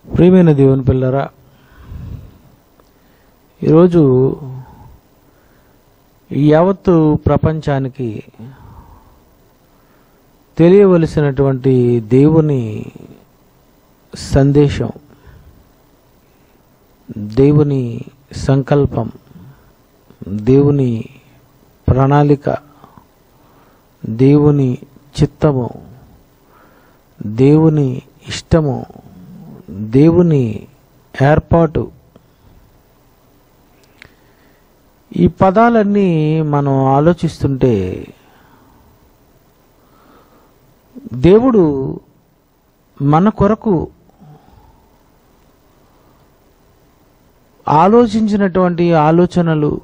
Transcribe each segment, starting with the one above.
ప్రియమైన దేవుని పిల్లరా ఈరోజు ఈ యావత్తు ప్రపంచానికి తెలియవలసినటువంటి దేవుని సందేశం దేవుని సంకల్పం దేవుని ప్రణాళిక దేవుని చిత్తము దేవుని ఇష్టము దేవుని ఏర్పాటు ఈ పదాలన్నీ మనం ఆలోచిస్తుంటే దేవుడు మన కొరకు ఆలోచించినటువంటి ఆలోచనలు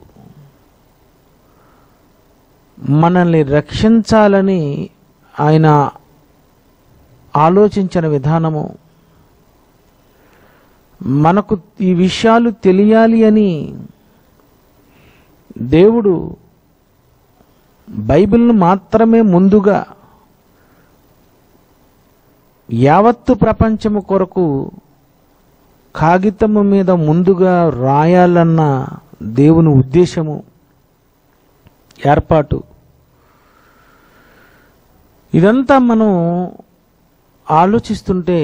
మనల్ని రక్షించాలని ఆయన ఆలోచించిన విధానము మనకు ఈ విషయాలు తెలియాలి అని దేవుడు బైబిల్ను మాత్రమే ముందుగా యావత్తు ప్రపంచము కొరకు కాగితము మీద ముందుగా రాయాలన్న దేవుని ఉద్దేశము ఏర్పాటు ఇదంతా మనం ఆలోచిస్తుంటే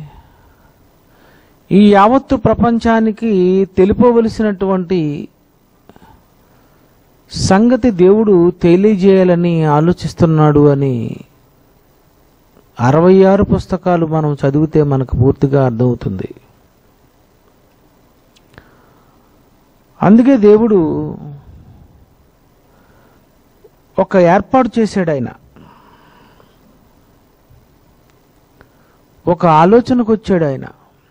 ఈ యావత్తు ప్రపంచానికి తెలుపవలసినటువంటి సంగతి దేవుడు తెలియజేయాలని ఆలోచిస్తున్నాడు అని అరవై ఆరు పుస్తకాలు మనం చదివితే మనకు పూర్తిగా అర్థమవుతుంది అందుకే దేవుడు ఒక ఏర్పాటు చేశాడు ఆయన ఒక ఆలోచనకు వచ్చాడు ఆయన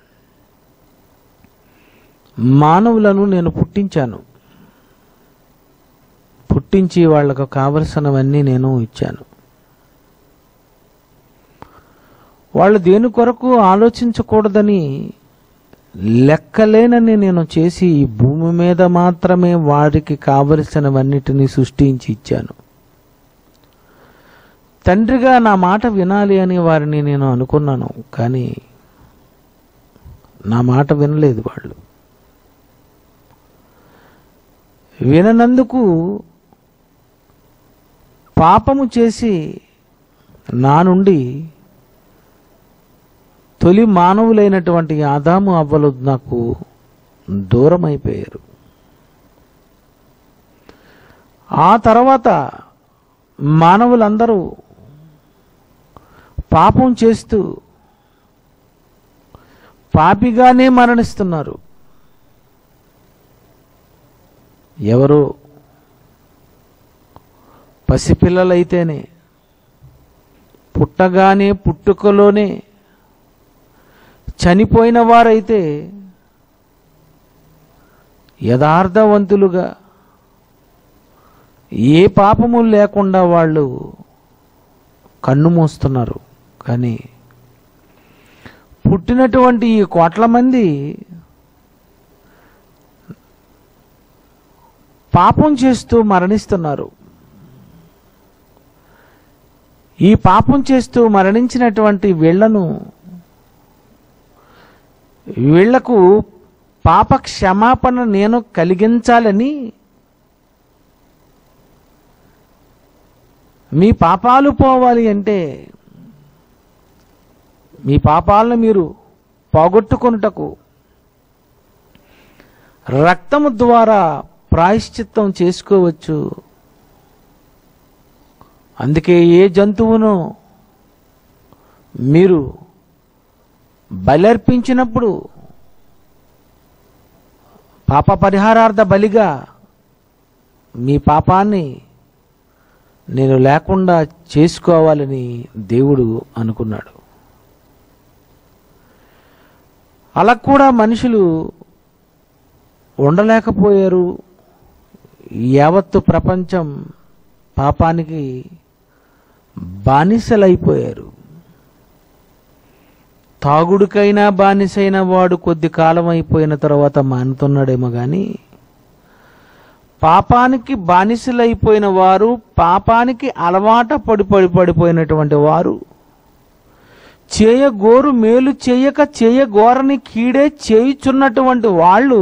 మానవులను నేను పుట్టించాను పుట్టించి వాళ్లకు కావలసినవన్నీ నేను ఇచ్చాను వాళ్ళు దేని కొరకు ఆలోచించకూడదని లెక్కలేనని నేను చేసి ఈ భూమి మీద మాత్రమే వారికి కావలసినవన్నిటినీ సృష్టించి ఇచ్చాను తండ్రిగా నా మాట వినాలి అని వారిని నేను అనుకున్నాను కానీ నా మాట వినలేదు వాళ్ళు విననందుకు పాపము చేసి నా నుండి తొలి మానవులైనటువంటి ఆదాము అవ్వలు నాకు దూరం అయిపోయారు ఆ తర్వాత మానవులందరూ పాపం చేస్తూ పాపిగానే మరణిస్తున్నారు ఎవరు పసిపిల్లలైతేనే పుట్టగానే పుట్టుకలోనే చనిపోయిన వారైతే యథార్థవంతులుగా ఏ పాపము లేకుండా వాళ్ళు కన్ను మూస్తున్నారు కానీ పుట్టినటువంటి ఈ కోట్ల మంది పాపం చేస్తూ మరణిస్తున్నారు ఈ పాపం చేస్తూ మరణించినటువంటి వీళ్లను వీళ్లకు పాప క్షమాపణ నేను కలిగించాలని మీ పాపాలు పోవాలి అంటే మీ పాపాలను మీరు పోగొట్టుకొనుటకు రక్తము ద్వారా ప్రాయశ్చిత్తం చేసుకోవచ్చు అందుకే ఏ జంతువును మీరు బలర్పించినప్పుడు పాప పరిహారార్థ బలిగా మీ పాపాన్ని నేను లేకుండా చేసుకోవాలని దేవుడు అనుకున్నాడు అలా కూడా మనుషులు ఉండలేకపోయారు యావత్తు ప్రపంచం పాపానికి బానిసలైపోయారు తాగుడుకైనా బానిసైన వాడు కొద్ది కాలం అయిపోయిన తర్వాత మానుతున్నాడేమో కానీ పాపానికి బానిసలైపోయిన వారు పాపానికి అలవాట పడి పడి పడిపోయినటువంటి వారు చేయగోరు మేలు చేయక చేయగోరని కీడే చేయుచున్నటువంటి వాళ్ళు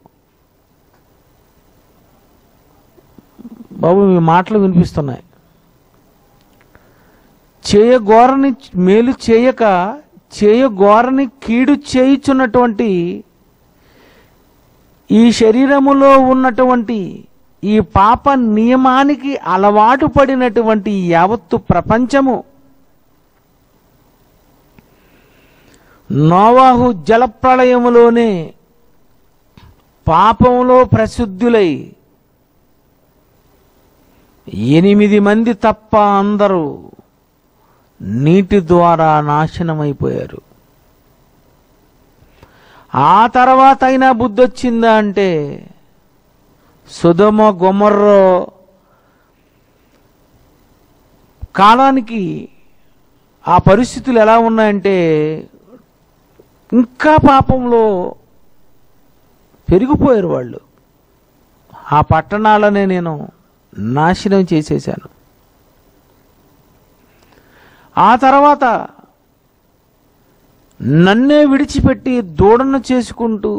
బాబు మీ మాటలు వినిపిస్తున్నాయి చేయగోరని మేలు చేయక చేయగోరని కీడు చేయుచున్నటువంటి ఈ శరీరములో ఉన్నటువంటి ఈ పాప నియమానికి అలవాటు పడినటువంటి ఈ యావత్తు ప్రపంచము నోవాహు జలప్రళయములోనే పాపంలో ప్రసిద్ధులై ఎనిమిది మంది తప్ప అందరూ నీటి ద్వారా నాశనమైపోయారు ఆ తర్వాత అయినా బుద్ధి వచ్చిందా అంటే సుధమ గుమర్రో కాలానికి ఆ పరిస్థితులు ఎలా ఉన్నాయంటే ఇంకా పాపంలో పెరిగిపోయారు వాళ్ళు ఆ పట్టణాలనే నేను నాశనం చేసేశాను ఆ తర్వాత నన్నే విడిచిపెట్టి దూడను చేసుకుంటూ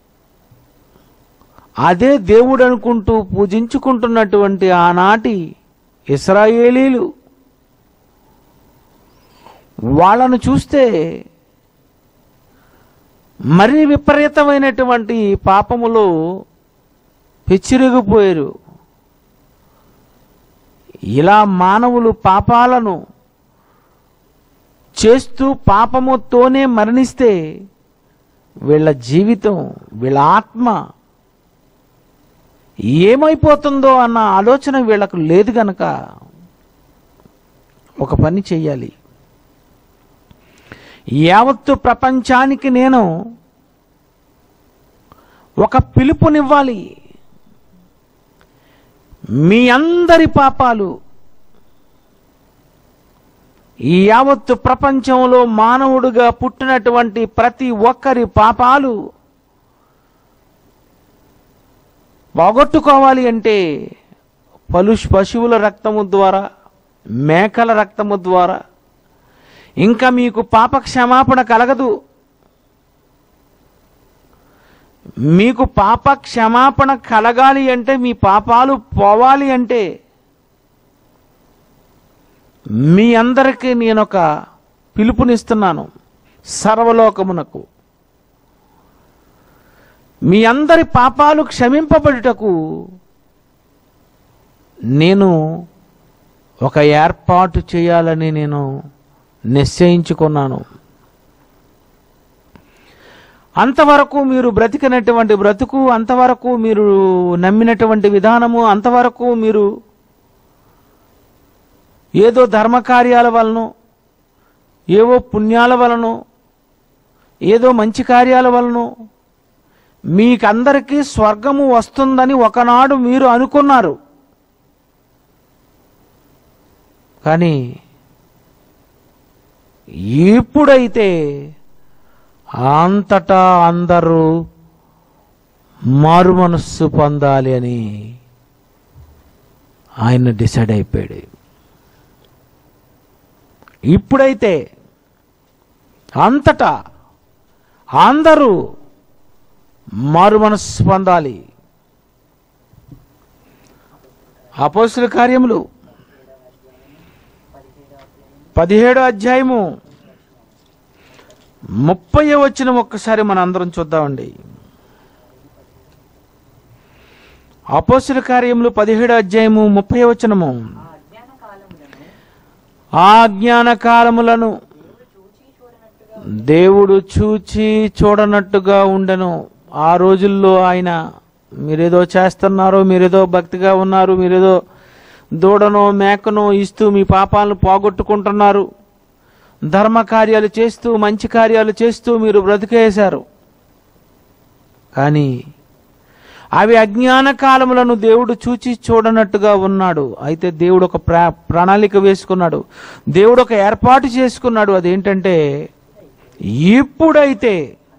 అదే దేవుడు అనుకుంటూ పూజించుకుంటున్నటువంటి ఆనాటి ఇస్రాయేలీలు వాళ్ళను చూస్తే మరీ విపరీతమైనటువంటి పాపములో పెచ్చిరిగిపోయారు ఇలా మానవులు పాపాలను చేస్తూ పాపముతోనే మరణిస్తే వీళ్ళ జీవితం వీళ్ళ ఆత్మ ఏమైపోతుందో అన్న ఆలోచన వీళ్ళకు లేదు గనక ఒక పని చెయ్యాలి యావత్తు ప్రపంచానికి నేను ఒక పిలుపునివ్వాలి మీ అందరి పాపాలు ఈ యావత్తు ప్రపంచంలో మానవుడుగా పుట్టినటువంటి ప్రతి ఒక్కరి పాపాలు పోగొట్టుకోవాలి అంటే పలుష్ పశువుల రక్తము ద్వారా మేకల రక్తము ద్వారా ఇంకా మీకు పాప క్షమాపణ కలగదు మీకు పాప క్షమాపణ కలగాలి అంటే మీ పాపాలు పోవాలి అంటే మీ అందరికీ నేను ఒక పిలుపునిస్తున్నాను సర్వలోకమునకు మీ అందరి పాపాలు క్షమింపబడుటకు నేను ఒక ఏర్పాటు చేయాలని నేను నిశ్చయించుకున్నాను అంతవరకు మీరు బ్రతికినటువంటి బ్రతుకు అంతవరకు మీరు నమ్మినటువంటి విధానము అంతవరకు మీరు ఏదో ధర్మకార్యాల వలన ఏవో పుణ్యాల వలన ఏదో మంచి కార్యాల వలన మీకందరికీ స్వర్గము వస్తుందని ఒకనాడు మీరు అనుకున్నారు కానీ ఇప్పుడైతే అంతటా అందరూ మారు మనస్సు పొందాలి అని ఆయన డిసైడ్ అయిపోయాడు ఇప్పుడైతే అంతటా అందరూ మారు మనస్సు పొందాలి అపోస్తుల కార్యములు పదిహేడో అధ్యాయము ముప్పై వచ్చిన ఒక్కసారి మన అందరం చూద్దామండి అపోస్తుల కార్యములు పదిహేడో అధ్యాయము ముప్పై వచనము ఆ అజ్ఞాన కాలములను ఆ జ్ఞాన కాలములను దేవుడు చూచి చూడనట్టుగా ఉండను ఆ రోజుల్లో ఆయన మీరేదో చేస్తున్నారు మీరేదో భక్తిగా ఉన్నారు మీరేదో దూడనో మేకనో ఇస్తూ మీ పాపాలను పోగొట్టుకుంటున్నారు ధర్మ కార్యాలు చేస్తూ మంచి కార్యాలు చేస్తూ మీరు బ్రతికేశారు కానీ అవి అజ్ఞాన కాలములను దేవుడు చూచి చూడనట్టుగా ఉన్నాడు అయితే దేవుడు ఒక ప్రా ప్రణాళిక వేసుకున్నాడు దేవుడు ఒక ఏర్పాటు చేసుకున్నాడు అదేంటంటే ఇప్పుడైతే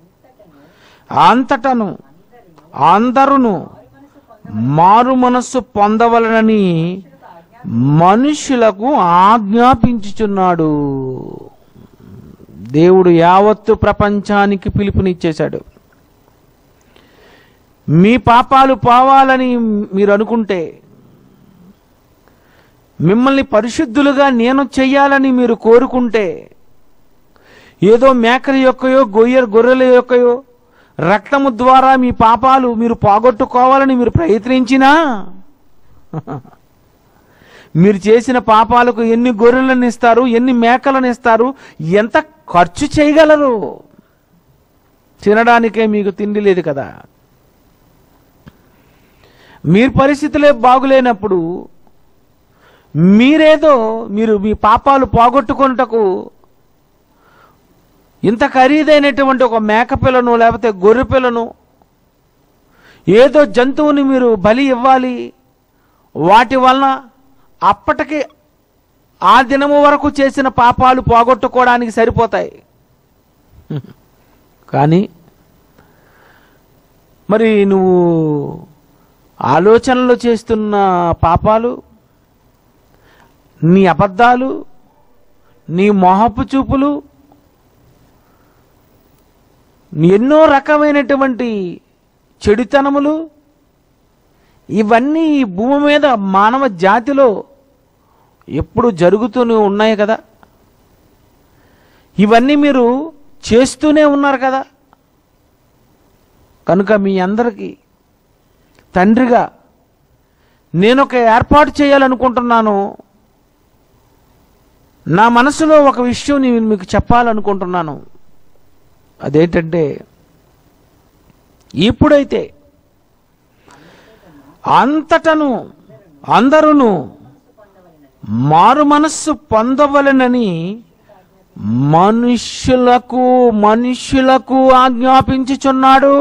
అంతటను అందరును మారు మనస్సు పొందవలనని మనుషులకు ఆజ్ఞాపించుచున్నాడు దేవుడు యావత్తు ప్రపంచానికి పిలుపునిచ్చేశాడు మీ పాపాలు పోవాలని మీరు అనుకుంటే మిమ్మల్ని పరిశుద్ధులుగా నేను చెయ్యాలని మీరు కోరుకుంటే ఏదో మేకల యొక్కయో గొయ్య గొర్రెల యొక్కయో రక్తము ద్వారా మీ పాపాలు మీరు పోగొట్టుకోవాలని మీరు ప్రయత్నించినా మీరు చేసిన పాపాలకు ఎన్ని గొర్రెలను ఇస్తారు ఎన్ని మేకలను ఇస్తారు ఎంత ఖర్చు చేయగలరు తినడానికే మీకు తిండి లేదు కదా మీరు పరిస్థితులే బాగులేనప్పుడు మీరేదో మీరు మీ పాపాలు పోగొట్టుకొనుటకు ఇంత ఖరీదైనటువంటి ఒక మేక పిల్లను లేకపోతే గొర్రె పిల్లను ఏదో జంతువుని మీరు బలి ఇవ్వాలి వాటి వలన అప్పటికి ఆ దినము వరకు చేసిన పాపాలు పోగొట్టుకోవడానికి సరిపోతాయి కానీ మరి నువ్వు ఆలోచనలు చేస్తున్న పాపాలు నీ అబద్ధాలు నీ మోహపు చూపులు ఎన్నో రకమైనటువంటి చెడుతనములు ఇవన్నీ ఈ భూమి మీద మానవ జాతిలో ఎప్పుడు జరుగుతూనే ఉన్నాయి కదా ఇవన్నీ మీరు చేస్తూనే ఉన్నారు కదా కనుక మీ అందరికీ తండ్రిగా నేను ఒక ఏర్పాటు చేయాలనుకుంటున్నాను నా మనసులో ఒక విషయం నేను మీకు చెప్పాలనుకుంటున్నాను అదేంటంటే ఇప్పుడైతే అంతటను అందరూ మారు మనస్సు పొందవలెనని మనుష్యులకు మనుష్యులకు ఆజ్ఞాపించుచున్నాడు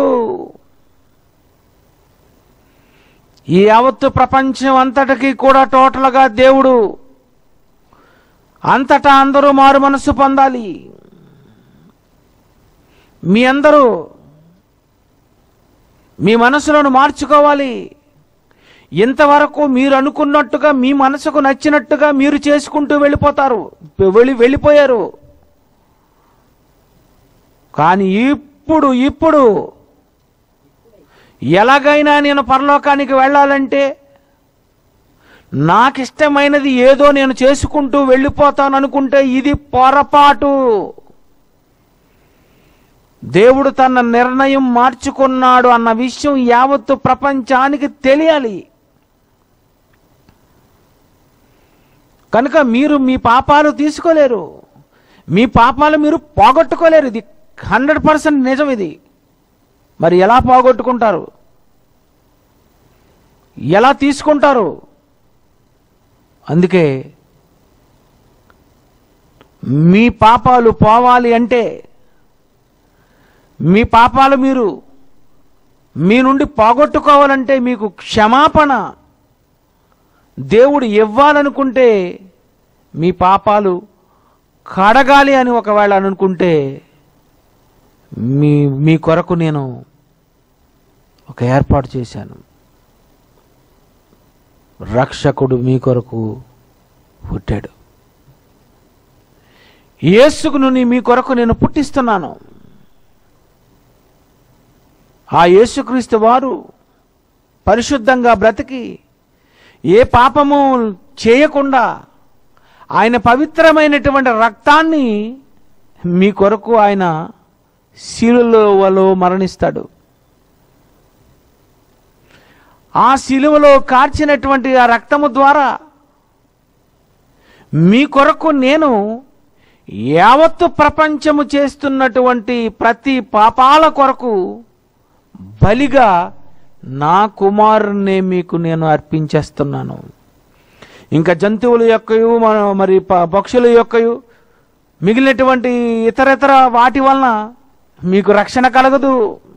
ఈ యావత్తు ప్రపంచం అంతటికి కూడా టోటల్గా దేవుడు అంతటా అందరూ మారు మనస్సు పొందాలి మీ అందరూ మీ మనసులను మార్చుకోవాలి ఇంతవరకు మీరు అనుకున్నట్టుగా మీ మనసుకు నచ్చినట్టుగా మీరు చేసుకుంటూ వెళ్ళిపోతారు వెళ్ళి వెళ్ళిపోయారు కానీ ఇప్పుడు ఇప్పుడు ఎలాగైనా నేను పరలోకానికి వెళ్ళాలంటే నాకిష్టమైనది ఏదో నేను చేసుకుంటూ వెళ్ళిపోతాను అనుకుంటే ఇది పొరపాటు దేవుడు తన నిర్ణయం మార్చుకున్నాడు అన్న విషయం యావత్తు ప్రపంచానికి తెలియాలి కనుక మీరు మీ పాపాలు తీసుకోలేరు మీ పాపాలు మీరు పోగొట్టుకోలేరు ఇది హండ్రెడ్ పర్సెంట్ నిజం ఇది మరి ఎలా పోగొట్టుకుంటారు ఎలా తీసుకుంటారు అందుకే మీ పాపాలు పోవాలి అంటే మీ పాపాలు మీరు మీ నుండి పోగొట్టుకోవాలంటే మీకు క్షమాపణ దేవుడు ఇవ్వాలనుకుంటే మీ పాపాలు కడగాలి అని ఒకవేళ అనుకుంటే మీ మీ కొరకు నేను ఒక ఏర్పాటు చేశాను రక్షకుడు మీ కొరకు పుట్టాడు యేసుకును నీ మీ కొరకు నేను పుట్టిస్తున్నాను ఆ యేసుక్రీస్తు వారు పరిశుద్ధంగా బ్రతికి ఏ పాపము చేయకుండా ఆయన పవిత్రమైనటువంటి రక్తాన్ని మీ కొరకు ఆయన శిలువలో మరణిస్తాడు ఆ శిలువలో కార్చినటువంటి ఆ రక్తము ద్వారా మీ కొరకు నేను యావత్తు ప్రపంచము చేస్తున్నటువంటి ప్రతి పాపాల కొరకు బలిగా నా కుమారుణ్ణి మీకు నేను అర్పించేస్తున్నాను ఇంకా జంతువుల యొక్కయు మన- మరి ప- పక్షుల యొక్కయు మిగిలినటువంటి ఇతర ఇతర వాటి వలన మీకు రక్షణ కలగదు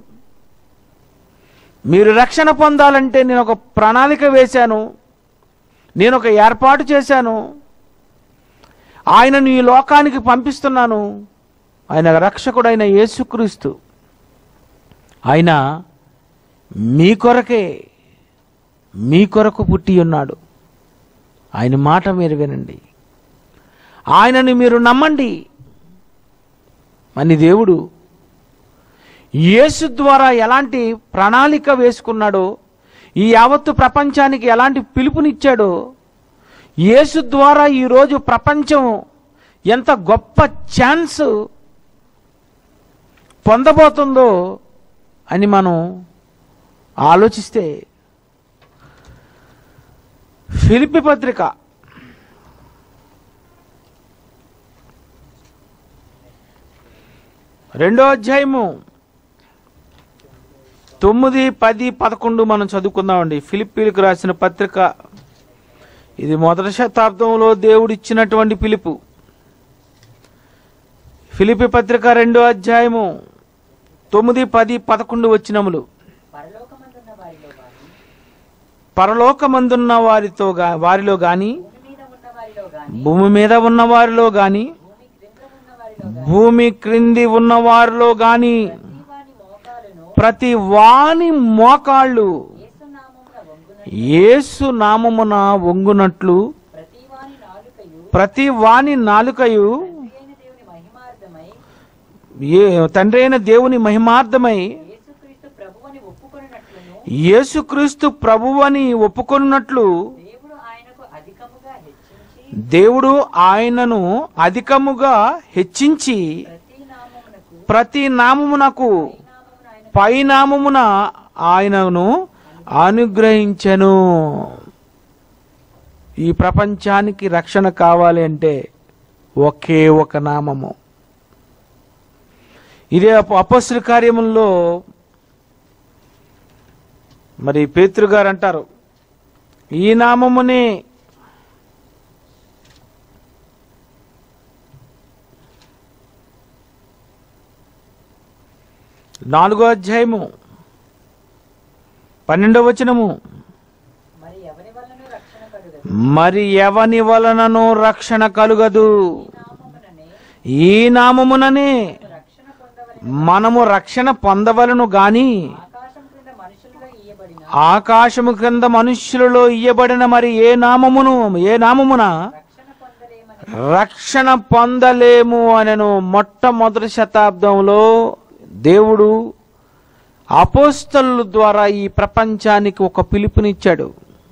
మీరు రక్షణ పొందాలంటే నేను ఒక ప్రణాళిక వేశాను నేను ఒక ఏర్పాటు చేశాను ఆయనను ఈ లోకానికి పంపిస్తున్నాను ఆయన రక్షకుడైన యేసుక్రీస్తు ఆయన మీ కొరకే మీ కొరకు పుట్టి ఉన్నాడు ఆయన మాట మీరు వినండి ఆయనను మీరు నమ్మండి మన దేవుడు యేసు ద్వారా ఎలాంటి ప్రణాళిక వేసుకున్నాడో ఈ యావత్తు ప్రపంచానికి ఎలాంటి పిలుపునిచ్చాడో యేసు ద్వారా ఈరోజు ప్రపంచం ఎంత గొప్ప ఛాన్స్ పొందబోతుందో అని మనం ఆలోచిస్తే ఫిలిపి పత్రిక రెండో అధ్యాయము తొమ్మిది పది పదకొండు మనం చదువుకుందామండి ఫిలిప్పీలకు రాసిన పత్రిక ఇది మొదటి శతాబ్దంలో దేవుడు ఇచ్చినటువంటి పిలుపు ఫిలిపి పత్రిక రెండో అధ్యాయము తొమ్మిది పది పదకొండు వచ్చినములు పరలోకమందున్న వారిలో గాని పరలోకమందున్న వారితో గా- వారిలో గాని భూమి మీద ఉన్న వారిలో గాని భూమి మీద ఉన్న వారిలో గాని భూమి క్రింద ఉన్న వారిలో గాని భూమి క్రింది ఉన్న వారిలో గాని ప్రతి వాని ప్రతి మోకాలును వాని మోకాళ్ళు యేసు నామమున యేసు నామమున వంగున వంగునట్లు ప్రతి వాని నాలుకయు ప్రతి వాని నాలుకయు తండ్రి అయిన దేవుని మహిమార్థమై ఏ తండ్రి అయిన దేవుని మహిమార్థమై యేసుక్రీస్తు ప్రభువని ఒప్పుకొనున్నట్లును యేసుక్రీస్తు ప్రభువని ఒప్పుకొనున్నట్లు దేవుడు ఆయనకు అధికముగా హెచ్చించి దేవుడు ఆయనను అధికముగా హెచ్చించి ప్రతి నామమునకు ప్రతి నామమునకు నామమున ఆయన పైనామమున ఆయనను అనుగ్రహించెను ఈ ప్రపంచానికి రక్షణ కావాలి అంటే ఒకే ఒక నామము ఇదే అప- అపొస్తల కార్యముల్లో మరి పేతురు గారు అంటారు ఈ నామమునే నాలుగో అధ్యాయము పన్నెండవ వచనము మరి ఎవరి వలన రక్షణ కలుగదు మరి ఎవని వలనను రక్షణ కలుగదు నామముననే ఈ నామముననే రక్షణ పొందవలెను మనము రక్షణ పొందవలను గాని ఆకాశం క్రింద మనుషులుగా ఇయ్యబడిన ఆకాశము క్రింద మనుష్యులలో ఇయ్యబడిన మరి ఏ నామమును ఏ నామమున రక్షణ పొందలేమని రక్షణ పొందలేము అనను మొట్టమొదటి శతాబ్దంలో దేవుడు అపోస్తలు ద్వారా ఈ ప్రపంచానికి ఒక పిలుపునిచ్చాడు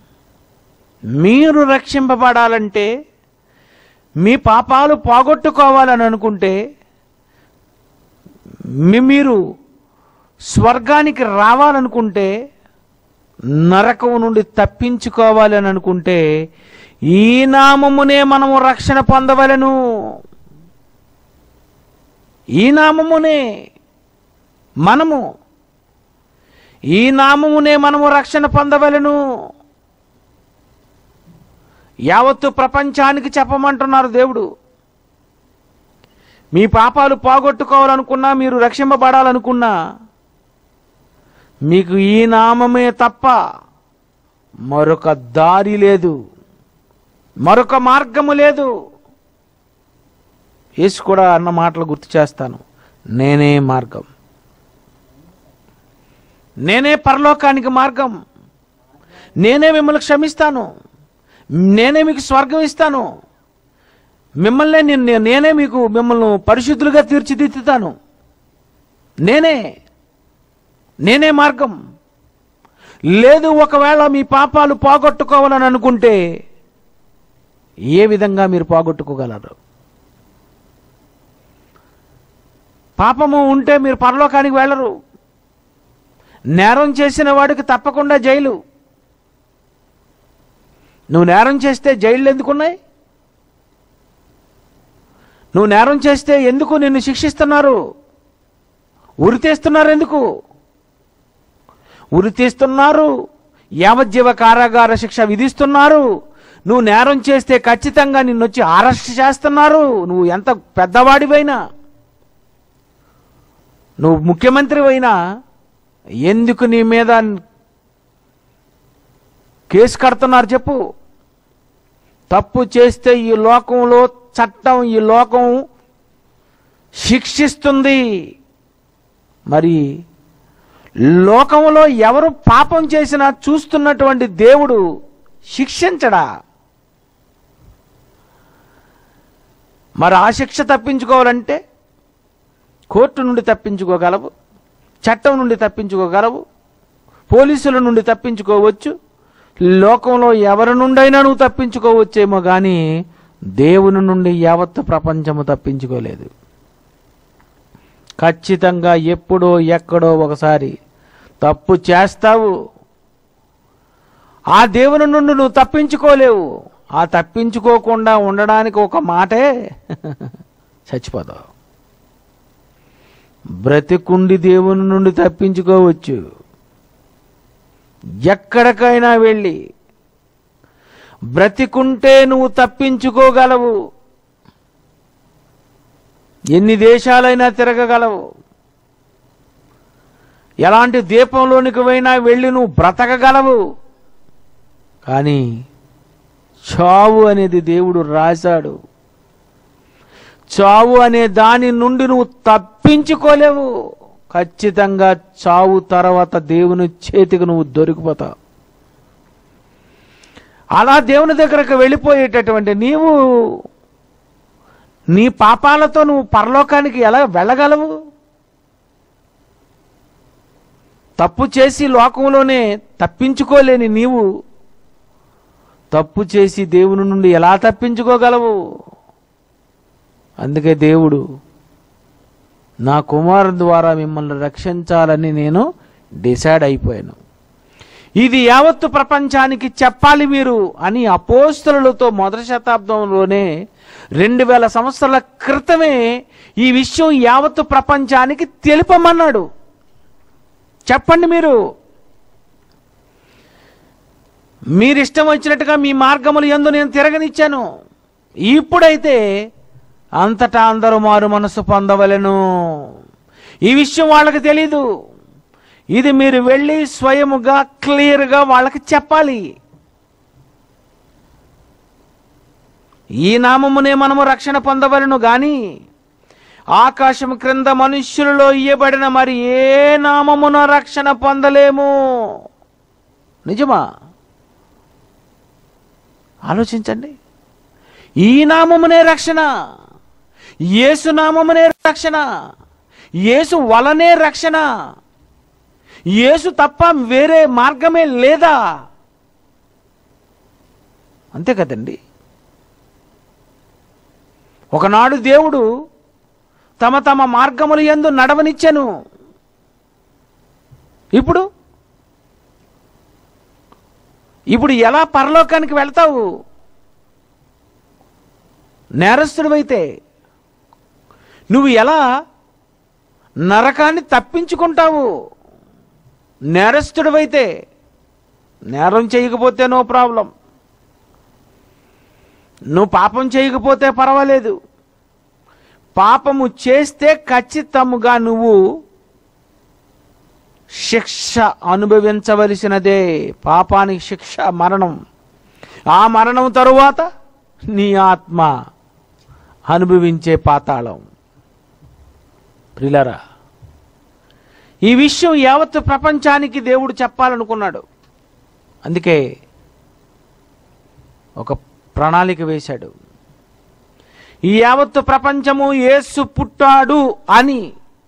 మీరు రక్షింపబడాలంటే మీ పాపాలు పోగొట్టుకోవాలని అనుకుంటే మీ- మీరు స్వర్గానికి రావాలనుకుంటే నరకం నుండి తప్పించుకోవాలి అని అనుకుంటే ఈ నామమునే మనము రక్షణ పొందవలను ఈ నామమునే మనము ఈ నామమునే మనము రక్షణ పొందవలను యావత్తు ప్రపంచానికి చెప్పమంటున్నారు దేవుడు మీ పాపాలు పోగొట్టుకోవాలనుకున్నా మీరు రక్షింపబడాలనుకున్నా మీకు ఈ నామమే తప్ప మరొక దారి లేదు మరొక మార్గము లేదు యేసు కూడా అన్న మాటలు గుర్తు చేస్తాను నేనే మార్గం నేనే పరలోకానికి మార్గం నేనే మిమ్మల్ని క్షమిస్తాను నేనే మీకు స్వర్గం ఇస్తాను మిమ్మల్ని నేను నేనే మీకు మిమ్మల్ని పరిశుద్ధులుగా తీర్చిదిద్దుతాను నేనే నేనే మార్గం లేదు ఒకవేళ మీ పాపాలు పోగొట్టుకోవాలని అనుకుంటే ఏ విధంగా మీరు పోగొట్టుకోగలరు పాపము ఉంటే మీరు పరలోకానికి వెళ్ళరు నేరం చేసిన వాడికి తప్పకుండా జైలు నువ్వు నేరం చేస్తే జైళ్ళు ఎందుకున్నాయి నువ్వు నేరం చేస్తే ఎందుకు నిన్ను శిక్షిస్తున్నారు ఉరి తీస్తున్నారు ఎందుకు ఉరి తీస్తున్నారు యావజ్జీవ కారాగార శిక్ష విధిస్తున్నారు నువ్వు నేరం చేస్తే ఖచ్చితంగా నిన్ను వచ్చి అరెస్ట్ చేస్తున్నారు నువ్వు ఎంత పెద్దవాడివైనా నువ్వు ముఖ్యమంత్రి అయినా ఎందుకు నీ మీద కేసు కడుతున్నారు చెప్పు తప్పు చేస్తే ఈ లోకంలో చట్టం ఈ లోకం శిక్షిస్తుంది మరి లోకంలో ఎవరు పాపం చేసినా చూస్తున్నటువంటి దేవుడు శిక్షించడా మరి ఆ శిక్ష తప్పించుకోవాలంటే కోర్టు నుండి తప్పించుకోగలవు చట్టం నుండి తప్పించుకోగలవు పోలీసుల నుండి తప్పించుకోవచ్చు లోకంలో ఎవరి నుండైనా నువ్వు తప్పించుకోవచ్చేమో కానీ దేవుని నుండి యావత్తు ప్రపంచము తప్పించుకోలేదు ఖచ్చితంగా ఎప్పుడో ఎక్కడో ఒకసారి తప్పు చేస్తావు ఆ దేవుని నుండి నువ్వు తప్పించుకోలేవు ఆ తప్పించుకోకుండా ఉండడానికి ఒక మాటే చచ్చిపోతావు బ్రతికుండి దేవుని నుండి తప్పించుకోవచ్చు ఎక్కడికైనా వెళ్ళి బ్రతికుంటే నువ్వు తప్పించుకోగలవు ఎన్ని దేశాలైనా తిరగగలవు ఎలాంటి దీపంలోనికి పోయినా వెళ్ళి నువ్వు బ్రతకగలవు కానీ చావు అనేది దేవుడు రాశాడు చావు అనే దాని నుండి నువ్వు తప్పించుకోలేవు ఖచ్చితంగా చావు తర్వాత దేవుని చేతికి నువ్వు దొరికిపోతావు అలా దేవుని దగ్గరకు వెళ్ళిపోయేటటువంటి నీవు నీ పాపాలతో నువ్వు పరలోకానికి ఎలా వెళ్ళగలవు తప్పు చేసి లోకంలోనే తప్పించుకోలేని నీవు తప్పు చేసి దేవుని నుండి ఎలా తప్పించుకోగలవు అందుకే దేవుడు నా కుమారు ద్వారా మిమ్మల్ని రక్షించాలని నేను డిసైడ్ అయిపోయాను ఇది యావత్తు ప్రపంచానికి చెప్పాలి మీరు అని అపోస్తలులతో మొదటి శతాబ్దంలోనే రెండు వేల సంవత్సరాల క్రితమే ఈ విషయం యావత్తు ప్రపంచానికి తెలుపమన్నాడు చెప్పండి మీరు మీరు ఇష్టం వచ్చినట్టుగా మీ మార్గములు ఎందు నేను తిరగనిచ్చాను ఇప్పుడైతే అంతటా అందరూ మారు మనసు పొందవలెను ఈ విషయం వాళ్ళకి తెలీదు ఇది మీరు వెళ్ళి స్వయముగా క్లియర్గా వాళ్ళకి చెప్పాలి ఈ నామమునే మనము రక్షణ పొందవలను గాని ఆకాశం క్రింద మనుష్యులలో ఇయ్యబడిన మరి ఏ నామమున రక్షణ పొందలేము నిజమా ఆలోచించండి ఈ నామమునే రక్షణ యేసు నామమునే రక్షణ యేసు వలనే రక్షణ యేసు తప్ప వేరే మార్గమే లేదా అంతే కదండి ఒకనాడు దేవుడు తమ తమ మార్గములు ఎందు నడవనిచ్చెను ఇప్పుడు ఇప్పుడు ఎలా పరలోకానికి వెళ్తావు నేరస్తుడివైతే నువ్వు ఎలా నరకాన్ని తప్పించుకుంటావు నేరస్తుడివైతే నేరం చేయకపోతే నో ప్రాబ్లం నువ్వు పాపం చేయకపోతే పర్వాలేదు పాపము చేస్తే ఖచ్చితముగా నువ్వు శిక్ష అనుభవించవలసినదే పాపానికి శిక్ష మరణం ఆ మరణం తరువాత నీ ఆత్మ అనుభవించే పాతాళం ప్రిలరా ఈ విషయం యావత్ ప్రపంచానికి దేవుడు చెప్పాలనుకున్నాడు అందుకే ఒక ప్రణాళిక వేశాడు ఈ యావత్తు ప్రపంచము యేసు పుట్టాడు అని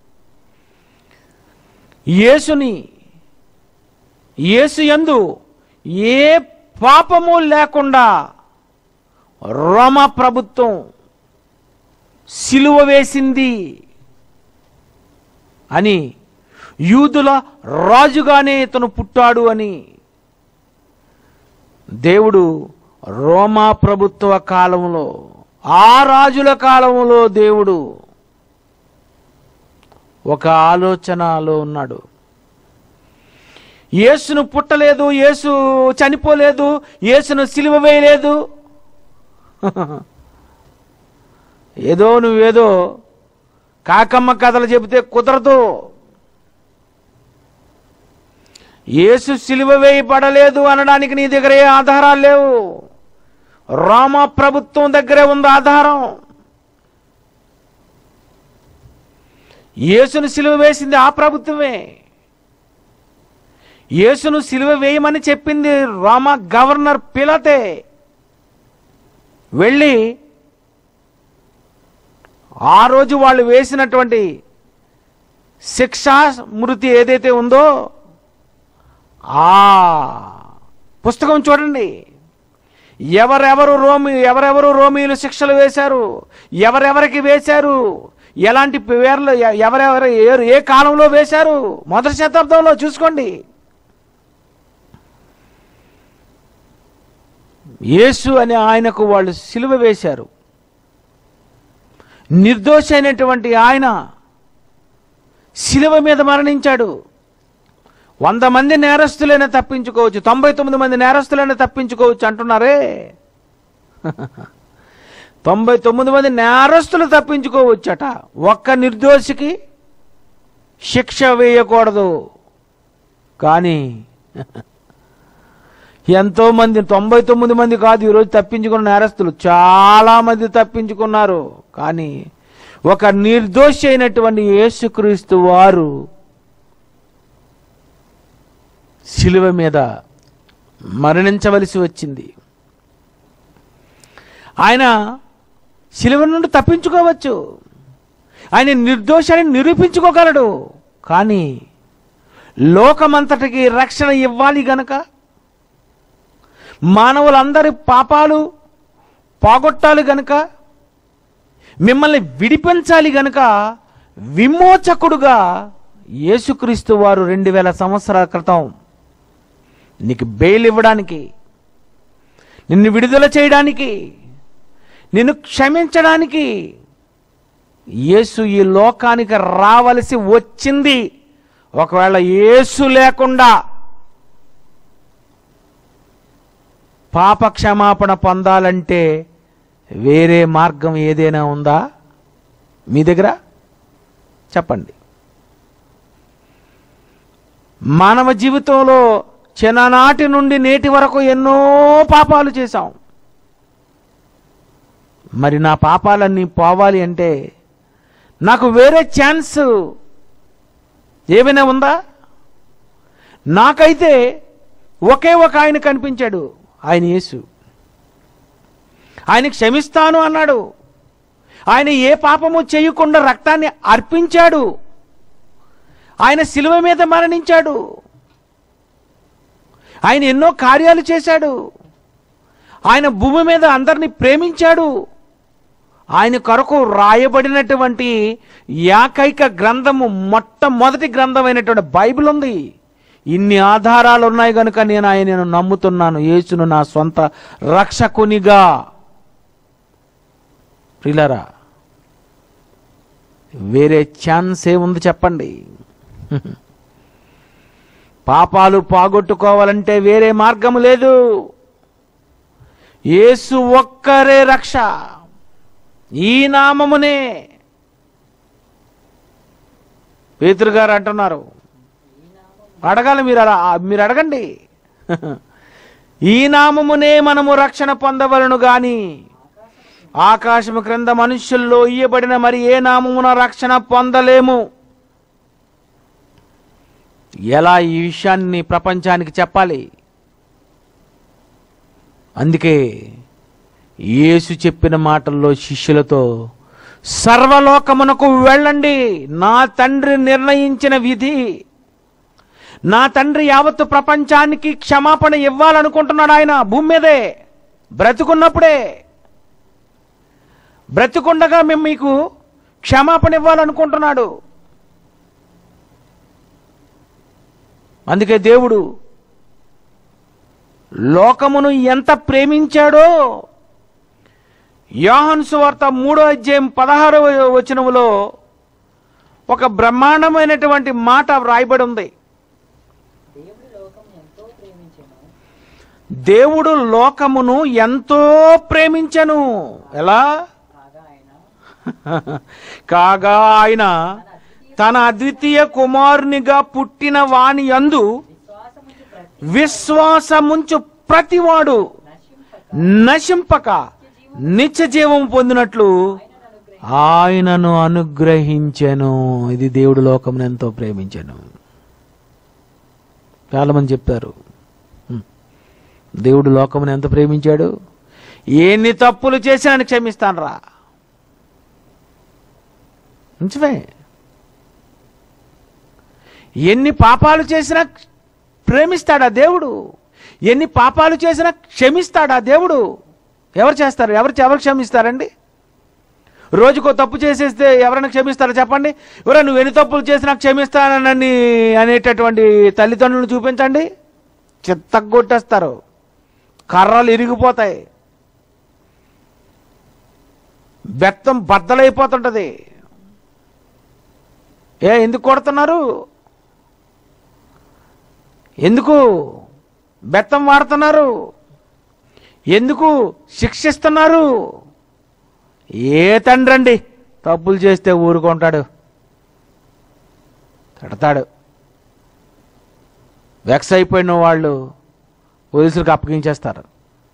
యేసుని యేసు యందు ఏ పాపము లేకుండా రోమ ప్రభుత్వం సిలువ వేసింది అని యూదుల రాజుగానే ఇతను పుట్టాడు అని దేవుడు రోమా ప్రభుత్వ కాలంలో ఆ రాజుల కాలంలో దేవుడు ఒక ఆలోచనలో ఉన్నాడు యేసును పుట్టలేదు యేసు చనిపోలేదు యేసును సిలువ వేయలేదు ఏదో నువ్వేదో కాకమ్మ కథలు చెబితే కుదరదు యేసు సిలువ వేయబడలేదు అనడానికి నీ దగ్గర ఏ ఆధారాలు లేవు రోమ ప్రభుత్వం దగ్గరే ఉంది ఆధారం యేసును సిలువ వేసింది ఆ ప్రభుత్వమే యేసును సిలువ వేయమని చెప్పింది రోమ గవర్నర్ పిలతే వెళ్ళి ఆ రోజు వాళ్ళు వేసినటువంటి శిక్షా మృతి ఏదైతే ఉందో ఆ పుస్తకం చూడండి ఎవరెవరు రోమి ఎవరెవరు రోమీలు శిక్షలు వేశారు ఎవరెవరికి వేశారు ఎలాంటి పేర్లు ఎ- ఎవరెవరు ఏ- ఏ కాలంలో వేశారు మొదటి శతాబ్దంలో చూసుకోండి యేసు అనే ఆయనకు వాళ్ళు సిలువ వేశారు నిర్దోషి అయినటువంటి ఆయన శిలువ మీద మరణించాడు వంద మంది నేరస్తులైనా తప్పించుకోవచ్చు తొంభై తొమ్మిది మంది నేరస్తులైనా తప్పించుకోవచ్చు అంటున్నారే తొంభై తొమ్మిది మంది నేరస్తులు తప్పించుకోవచ్చట ఒక్క నిర్దోషికి శిక్ష వేయకూడదు కానీ ఎంతో మంది తొంభై తొమ్మిది మంది కాదు ఈరోజు తప్పించుకున్న నేరస్తులు చాలా మంది తప్పించుకున్నారు కానీ ఒక నిర్దోషి అయినటువంటి యేసుక్రీస్తు వారు శిలువ మీద మరణించవలసి వచ్చింది ఆయన శిలువ నుండి తప్పించుకోవచ్చు ఆయన నిర్దోషాన్ని నిరూపించుకోగలడు కానీ లోకమంతటికి రక్షణ ఇవ్వాలి గనక మానవులందరి పాపాలు పోగొట్టాలి గనుక మిమ్మల్ని విడిపించాలి గనుక విమోచకుడుగా యేసుక్రీస్తు వారు రెండు వేల సంవత్సరాల క్రితం నీకు బెయిల్ ఇవ్వడానికి నిన్ను విడుదల చేయడానికి నిన్ను క్షమించడానికి యేసు ఈ లోకానికి రావలసి వచ్చింది ఒకవేళ యేసు లేకుండా పాప క్షమాపణ పొందాలంటే వేరే మార్గం ఏదైనా ఉందా మీ దగ్గర చెప్పండి మానవ జీవితంలో చిన్ననాటి నుండి నేటి వరకు ఎన్నో పాపాలు చేశాం మరి నా పాపాలన్నీ పోవాలి అంటే నాకు వేరే ఛాన్స్ ఏమైనా ఉందా నాకైతే ఒకే ఒక ఆయన కనిపించాడు ఆయన యేసు ఆయన క్షమిస్తాను అన్నాడు ఆయన ఏ పాపము చేయకుండా రక్తాన్ని అర్పించాడు ఆయన శిలువ మీద మరణించాడు ఆయన ఎన్నో కార్యాలు చేశాడు ఆయన భూమి మీద అందరినీ ప్రేమించాడు ఆయన కొరకు రాయబడినటువంటి ఏకైక గ్రంథము మొట్టమొదటి గ్రంథమైనటువంటి బైబిల్ ఉంది ఇన్ని ఆధారాలు ఉన్నాయి కనుక నేను ఆయనను నమ్ముతున్నాను యేసును నా సొంత రక్షకునిగా ప్రిలరా వేరే ఛాన్స్ ఏముంది చెప్పండి పాపాలు పోగొట్టుకోవాలంటే వేరే మార్గం లేదు యేసు ఒక్కరే రక్ష ఈ నామమునే పేతురు గారు అంటున్నారు అడగాలి మీరు అలా మీరు అడగండి ఈ నామమునే మనము రక్షణ పొందవలను గాని ఆకాశము క్రింద మనుష్యుల్లో ఇయ్యబడిన మరి ఏ నామమున రక్షణ పొందలేము ఎలా ఈ విషయాన్ని ప్రపంచానికి చెప్పాలి అందుకే యేసు చెప్పిన మాటల్లో శిష్యులతో సర్వలోకమునకు వెళ్ళండి నా తండ్రి నిర్ణయించిన విధి నా తండ్రి యావత్తు ప్రపంచానికి క్షమాపణ ఇవ్వాలనుకుంటున్నాడు ఆయన భూమి మీదే బ్రతుకున్నప్పుడే బ్రతుకుండగా మేము మీకు క్షమాపణ ఇవ్వాలనుకుంటున్నాడు అందుకే దేవుడు లోకమును ఎంత ప్రేమించాడో యోహన్ సువార్త మూడో అధ్యాయం పదహారవ వచనములో ఒక బ్రహ్మాండమైనటువంటి మాట వ్రాయబడి ఉంది దేవుడు లోకం ఎంతో ప్రేమించెను దేవుడు లోకమును ఎంతో ప్రేమించను ఎలా కాగా ఆయన కాగా ఆయన తన అద్వితీయ కుమారునిగా పుట్టిన వాని యందు విశ్వాసముంచి ప్రతి విశ్వాసముంచు ప్రతివాడు నశింపక నశింపక నిత్య జీవం పొందినట్లు ఆయనను అనుగ్రహించెను ఇది దేవుడు లోకమును ఎంతో ప్రేమించెను చాలా మంది చెప్తారు హ్మ్. దేవుడు లోకమును ఎంత ప్రేమించాడు ఎన్ని తప్పులు చేసి ఆయన క్షమిస్తాను రా నిజమే ఎన్ని పాపాలు చేసినా ప్రేమిస్తాడా దేవుడు ఎన్ని పాపాలు చేసినా క్షమిస్తాడా దేవుడు ఎవరు చేస్తారు ఎవరు ఎవరు క్షమిస్తారండి రోజుకో తప్పు చేసేస్తే ఎవరైనా క్షమిస్తారో చెప్పండి ఎవరైనా నువ్వు ఎన్ని తప్పులు చేసినా క్షమిస్తానని అనేటటువంటి తల్లిదండ్రులను చూపించండి చిత్తగొట్టేస్తారు కర్రలు ఇరిగిపోతాయి బెత్తం బద్దలైపోతుంటది ఏ ఎందుకు కొడుతున్నారు ఎందుకు బెత్తం వాడుతున్నారు ఎందుకు శిక్షిస్తున్నారు ఏ తండ్రండి తప్పులు చేస్తే ఊరుకుంటాడు తిడతాడు వెక్స్ అయిపోయిన వాళ్ళు పోలీసులకు అప్పగించేస్తారు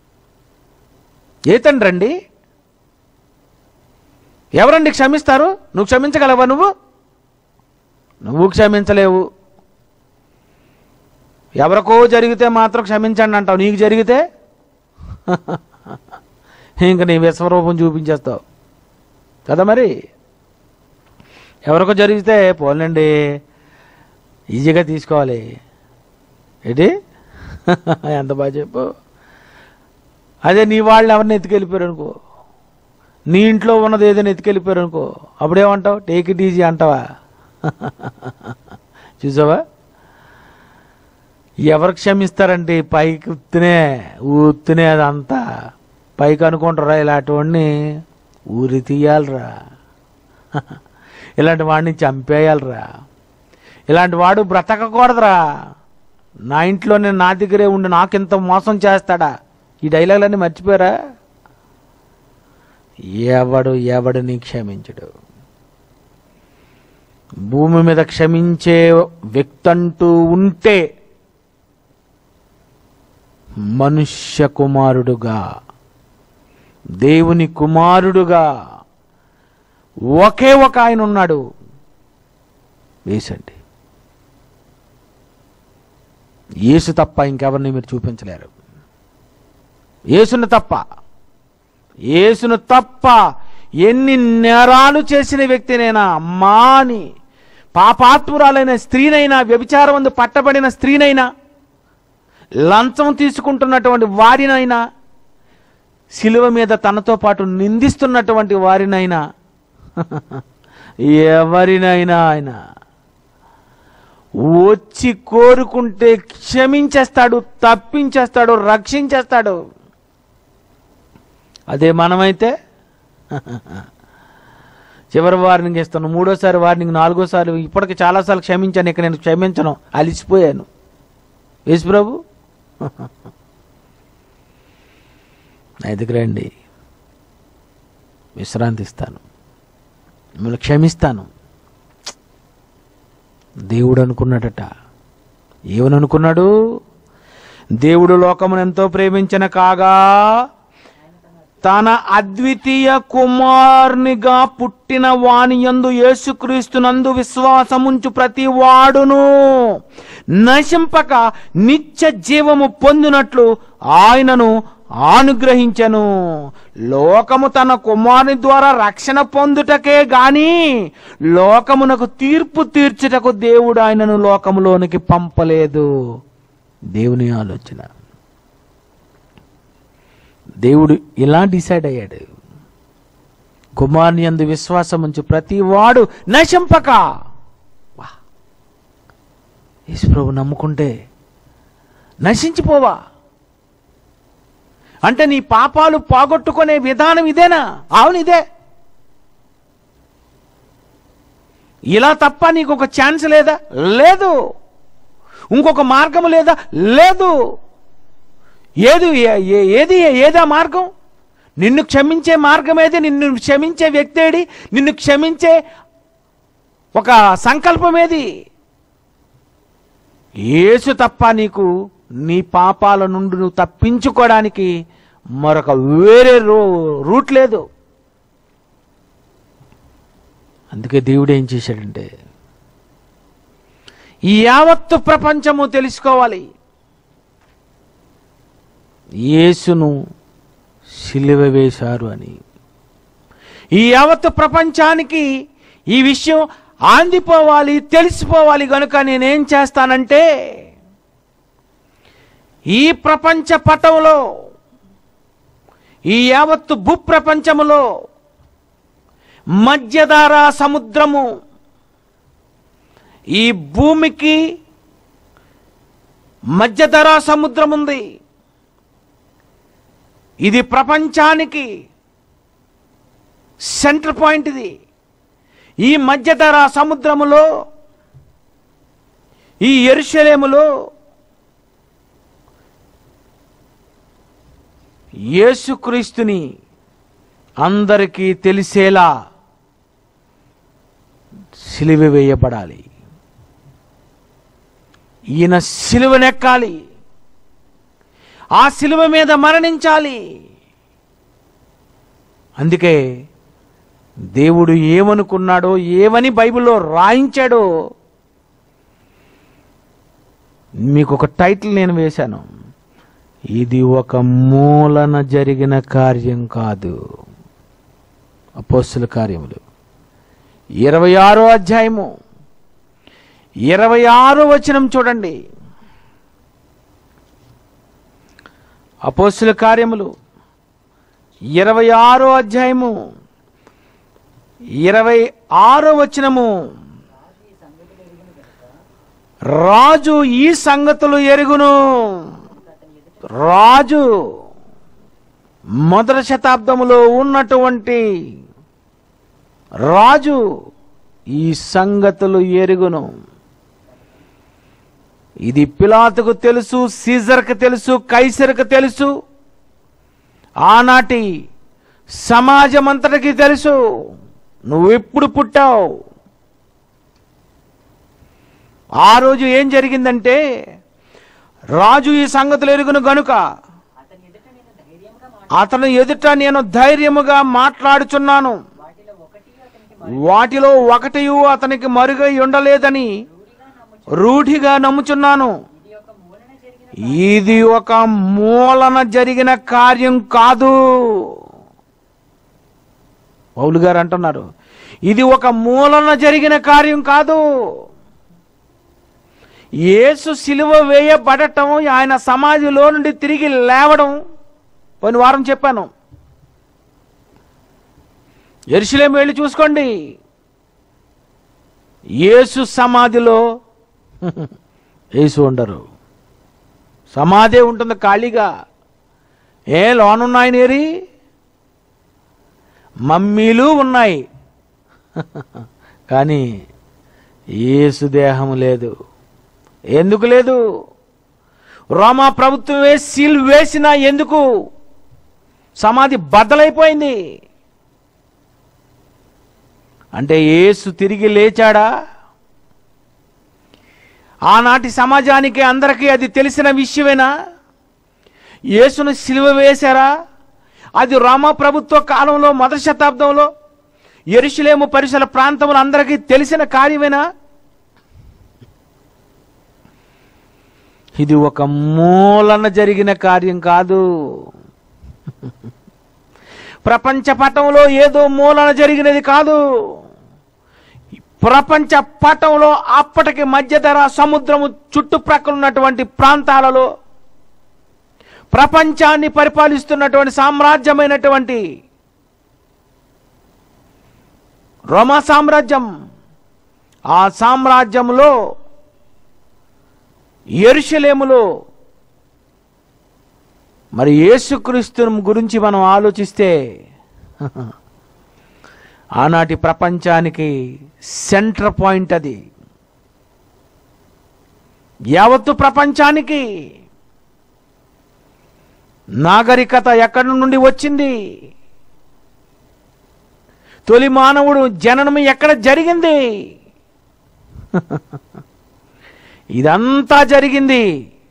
ఏ తండ్రండి ఎవరండి క్షమిస్తారు నువ్వు క్షమించగలవా నువ్వు నువ్వు క్షమించలేవు ఎవరికో జరిగితే మాత్రం క్షమించండి అంటావు నీకు జరిగితే ఇంక నీ విశ్వరూపం చూపించేస్తావు కదా మరి ఎవరికో జరిగితే పోలండి ఈజీగా తీసుకోవాలి ఏంటి ఎంత బాగా చెప్పు అదే నీ వాళ్ళు ఎవరిని ఎత్తుకెళ్ళిపోయారు అనుకో నీ ఇంట్లో ఉన్నది ఏదైనా ఎత్తుకెళ్ళిపోయారు అనుకో అప్పుడేమంటావు టేక్ ఇట్ ఈజీ అంటావా చూసావా ఎవరు క్షమిస్తారంటే పైకి ఉత్తినే ఊత్తినే అదంతా పైకి అనుకుంటారా ఇలాంటివాడిని ఊరి తీయాలరా ఇలాంటి వాడిని చంపేయాలరా ఇలాంటి వాడు బ్రతకకూడదురా నా ఇంట్లోనే నా దగ్గరే ఉండి నాకింత మోసం చేస్తాడా ఈ డైలాగులన్నీ మర్చిపోయారా ఎవడు ఎవడిని క్షమించడు భూమి మీద క్షమించే వ్యక్తి అంటూ ఉంటే మనుష్య కుమారుడుగా దేవుని కుమారుడుగా ఒకే ఒక ఆయన ఉన్నాడు వేసండి యేసు తప్ప ఇంకెవరిని మీరు చూపించలేరు యేసును తప్ప యేసును తప్ప ఎన్ని నేరాలు చేసిన వ్యక్తినైనా మాని పాపాత్మురాలైన స్త్రీనైనా వ్యభిచారమందు పట్టబడిన స్త్రీనైనా లంచం తీసుకుంటున్నటువంటి వారినైనా శిలువ మీద తనతో పాటు నిందిస్తున్నటువంటి వారినైనా ఎవరినైనా ఆయన వచ్చి కోరుకుంటే క్షమించేస్తాడు తప్పించేస్తాడు రక్షించేస్తాడు అదే మనమైతే చివరి వార్నింగ్ ఇస్తాను మూడోసారి వార్నింగ్ నాలుగోసారి ఇప్పటికి చాలాసార్లు క్షమించాను ఇక నేను క్షమించను అలిసిపోయాను యేసు ప్రభు నా దగ్గర రండి విశ్రాంతి ఇస్తాను మిమ్మల్ని క్షమిస్తాను దేవుడు అనుకున్నాడట ఏమని అనుకున్నాడు దేవుడు లోకమును ఎంతో ప్రేమించిన కాగా తన అద్వితీయ కుమారునిగా పుట్టిన వాని యందు యేసుక్రీస్తునందు విశ్వాసముంచు ప్రతి వాడును నశింపక నిత్య జీవము పొందినట్లు ఆయనను అనుగ్రహించను లోకము తన కుమారుని ద్వారా రక్షణ పొందుటకే గాని లోకమునకు తీర్పు తీర్చుటకు దేవుడు ఆయనను లోకములోనికి పంపలేదు దేవుని ఆలోచన దేవుడు ఇలా డిసైడ్ అయ్యాడు కుమారుని అందు విశ్వాసం ఉంచి ప్రతి వాడు నశింపక వా. యేసు ప్రభు నమ్ముకుంటే నశించిపోవా అంటే నీ పాపాలు పోగొట్టుకునే విధానం ఇదేనా అవును ఇదే ఇలా తప్ప నీకు ఒక ఛాన్స్ లేదా లేదు ఇంకొక మార్గం లేదా లేదు ఏది ఏ- ఏ- ఏది ఏదా మార్గం నిన్ను క్షమించే మార్గం ఏది నిన్ను క్షమించే వ్యక్తి ఏడి నిన్ను క్షమించే ఒక సంకల్పం ఏది యేసు తప్ప నీకు నీ పాపాల నుండి నువ్వు తప్పించుకోవడానికి మరొక వేరే రూ రూట్ లేదు అందుకే దేవుడు ఏం చేశాడంటే ఈ యావత్తు ప్రపంచము తెలుసుకోవాలి యేసును సిలువ వేశారు అని ఈ యావత్తు ప్రపంచానికి ఈ విషయం ఆందిపోవాలి తెలిసిపోవాలి గనుక నేనేం చేస్తానంటే ఈ ప్రపంచ పటంలో ఈ యావత్తు భూప్రపంచములో మధ్యధారా సముద్రము ఈ భూమికి మధ్యధరా సముద్రం ఉంది ఇది ప్రపంచానికి సెంటర్ పాయింట్ ఇది ఈ మధ్యధరా సముద్రములో ఈ ఎరుషలేములో యేసుక్రీస్తుని అందరికీ తెలిసేలా సిలువ వేయబడాలి ఈయన సిలువనెక్కాలి ఆ సిలువ మీద మరణించాలి అందుకే దేవుడు ఏమనుకున్నాడో ఏమని బైబిల్లో రాయించాడో మీకు ఒక టైటిల్ నేను వేశాను ఇది ఒక మూలన జరిగిన కార్యం కాదు అపోస్తుల కార్యములు ఇరవై ఆరో అధ్యాయము ఇరవై ఆరో వచనం చూడండి అపోస్తుల కార్యములు ఇరవై ఆరో అధ్యాయము ఇరవై ఆరో వచనము రాజు ఈ సంగతులు ఎరుగును రాజు మొదటి శతాబ్దములో ఉన్నటువంటి రాజు ఈ సంగతులు ఎరుగును ఇది పిలాతుకు తెలుసు సీజర్కి తెలుసు కైసర్కి తెలుసు ఆనాటి సమాజం అంతటికి తెలుసు నువ్వెప్పుడు పుట్టావు ఆ రోజు ఏం జరిగిందంటే రాజు ఈ సంగతులు ఎరుగును గనుక అతని ఎదుట నేను ధైర్యంగా మాట అతను ఎదుట నేను ధైర్యముగా మాట్లాడుచున్నాను వాటిలో ఒకటి అతనికి వాటిలో ఒకటి అతనికి మరుగై ఉండలేదని రూఢిగా నమ్ముచున్నాను ఇది ఒక మూలన జరిగిన ఇది ఒక మూలన జరిగిన కార్యం కాదు పౌలు గారు అంటున్నారు ఇది ఒక మూలన జరిగిన కార్యం కాదు యేసు సిలువ వేయబడటం ఆయన సమాధిలో నుండి తిరిగి లేవడం పోయిన వారం చెప్పాను ఎరుసలేం వెళ్ళి చూసుకోండి యేసు సమాధిలో యేసు ఉండరు సమాధే ఉంటుంది ఖాళీగా ఏ లోనున్నాయి నేరి మమ్మీలు ఉన్నాయి కానీ యేసు దేహం లేదు ఎందుకు లేదు రోమా ప్రభుత్వమే సీల్ వేసినా ఎందుకు సమాధి బద్దలైపోయింది అంటే యేసు తిరిగి లేచాడా ఆనాటి సమాజానికి అందరికీ అది తెలిసిన విషయమేనా యేసును సిలువ వేశారా అది రోమా ప్రభుత్వ కాలంలో మొదటి శతాబ్దంలో ఎరుషులేము పరిసర ప్రాంతంలో అందరికీ తెలిసిన కార్యమేనా ఇది ఒక మూలన జరిగిన కార్యం కాదు ప్రపంచ పటంలో ఏదో మూలన జరిగినది కాదు ప్రపంచ పటంలో అప్పటికి మధ్యధర సముద్రము చుట్టుప్రక్కల ఉన్నటువంటి ప్రాంతాలలో ప్రపంచాన్ని పరిపాలిస్తున్నటువంటి సామ్రాజ్యమైనటువంటి రోమా సామ్రాజ్యం ఆ సామ్రాజ్యంలో ఎరుషలేములో మరి యేసుక్రీస్తుని గురించి మనం ఆలోచిస్తే ఆనాటి ప్రపంచానికి సెంటర్ పాయింట్ అది యావత్తు ప్రపంచానికి నాగరికత ఎక్కడి నుండి వచ్చింది తొలి మానవుడు జననం ఎక్కడ జరిగింది ఇదంతా జరిగింది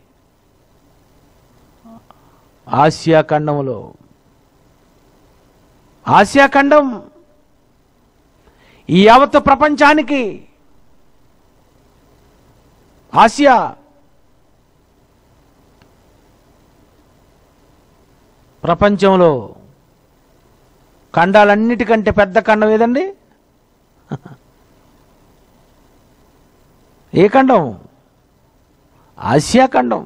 ఆసియా ఖండములో ఆసియా ఖండం ఈ యావత్ ప్రపంచానికి ఆసియా ప్రపంచంలో ఖండాలన్నిటికంటే పెద్ద ఖండం ఏదండి ఏ ఖండం ఆసియా ఖండం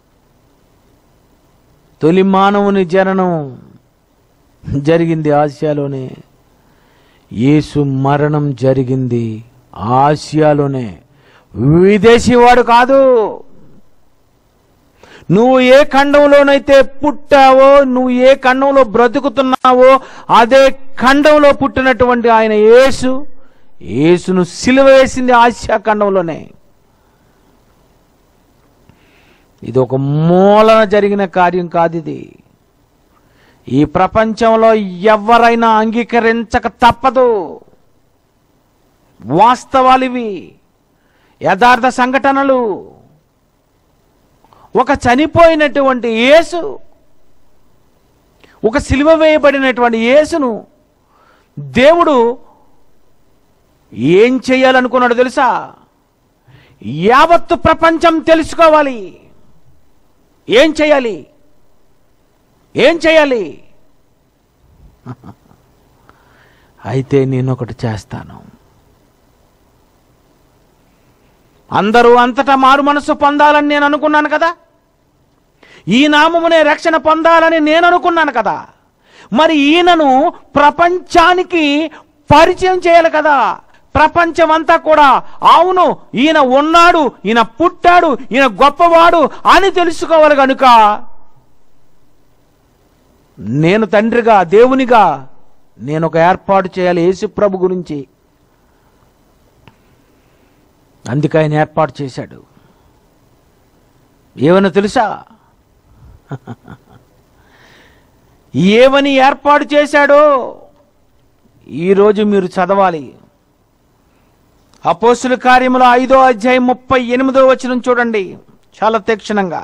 తొలి మానవుని జననం జరిగింది ఆసియాలోనే యేసు మరణం జరిగింది ఆసియాలోనే విదేశీవాడు కాదు నువ్వు ఏ ఖండంలోనైతే పుట్టావో నువ్వు ఏ ఖండంలో బ్రతుకుతున్నావో అదే ఖండంలో పుట్టినటువంటి ఆయన యేసు యేసును సిలువ వేసింది ఆసియా ఖండంలోనే ఇది ఒక మూలన జరిగిన కార్యం కాదు ఇది ఈ ప్రపంచంలో ఎవరైనా అంగీకరించక తప్పదు వాస్తవాలు ఇవి యథార్థ సంఘటనలు ఒక చనిపోయినటువంటి యేసు ఒక సిలువ వేయబడినటువంటి యేసును దేవుడు ఏం చేయాలనుకున్నాడు తెలుసా యావత్తు ప్రపంచం తెలుసుకోవాలి ఏం చేయాలి ఏం చేయాలి అయితే నేను ఒకటి చేస్తాను అందరూ అంతటా మారు మనసు పొందాలని నేను అనుకున్నాను కదా ఈ నామమునే రక్షణ పొందాలని నేను అనుకున్నాను కదా మరి ఈయనను ప్రపంచానికి పరిచయం చేయాలి కదా ప్రపంచం అంతా కూడా అవును ఈయన ఉన్నాడు ఈయన పుట్టాడు ఈయన గొప్పవాడు అని తెలుసుకోవాలి కనుక నేను తండ్రిగా దేవునిగా నేను ఒక ఏర్పాటు చేయాలి యేసు ప్రభు గురించి అందుకే ఆయన ఏర్పాటు చేశాడు ఏమన్నా తెలుసా ఏమని ఏర్పాటు చేశాడో ఈరోజు మీరు చదవాలి అపోస్తుల కార్యముల ఐదో అధ్యాయం ముప్పై ఎనిమిదో వచనం చూడండి చాలా తీక్షణంగా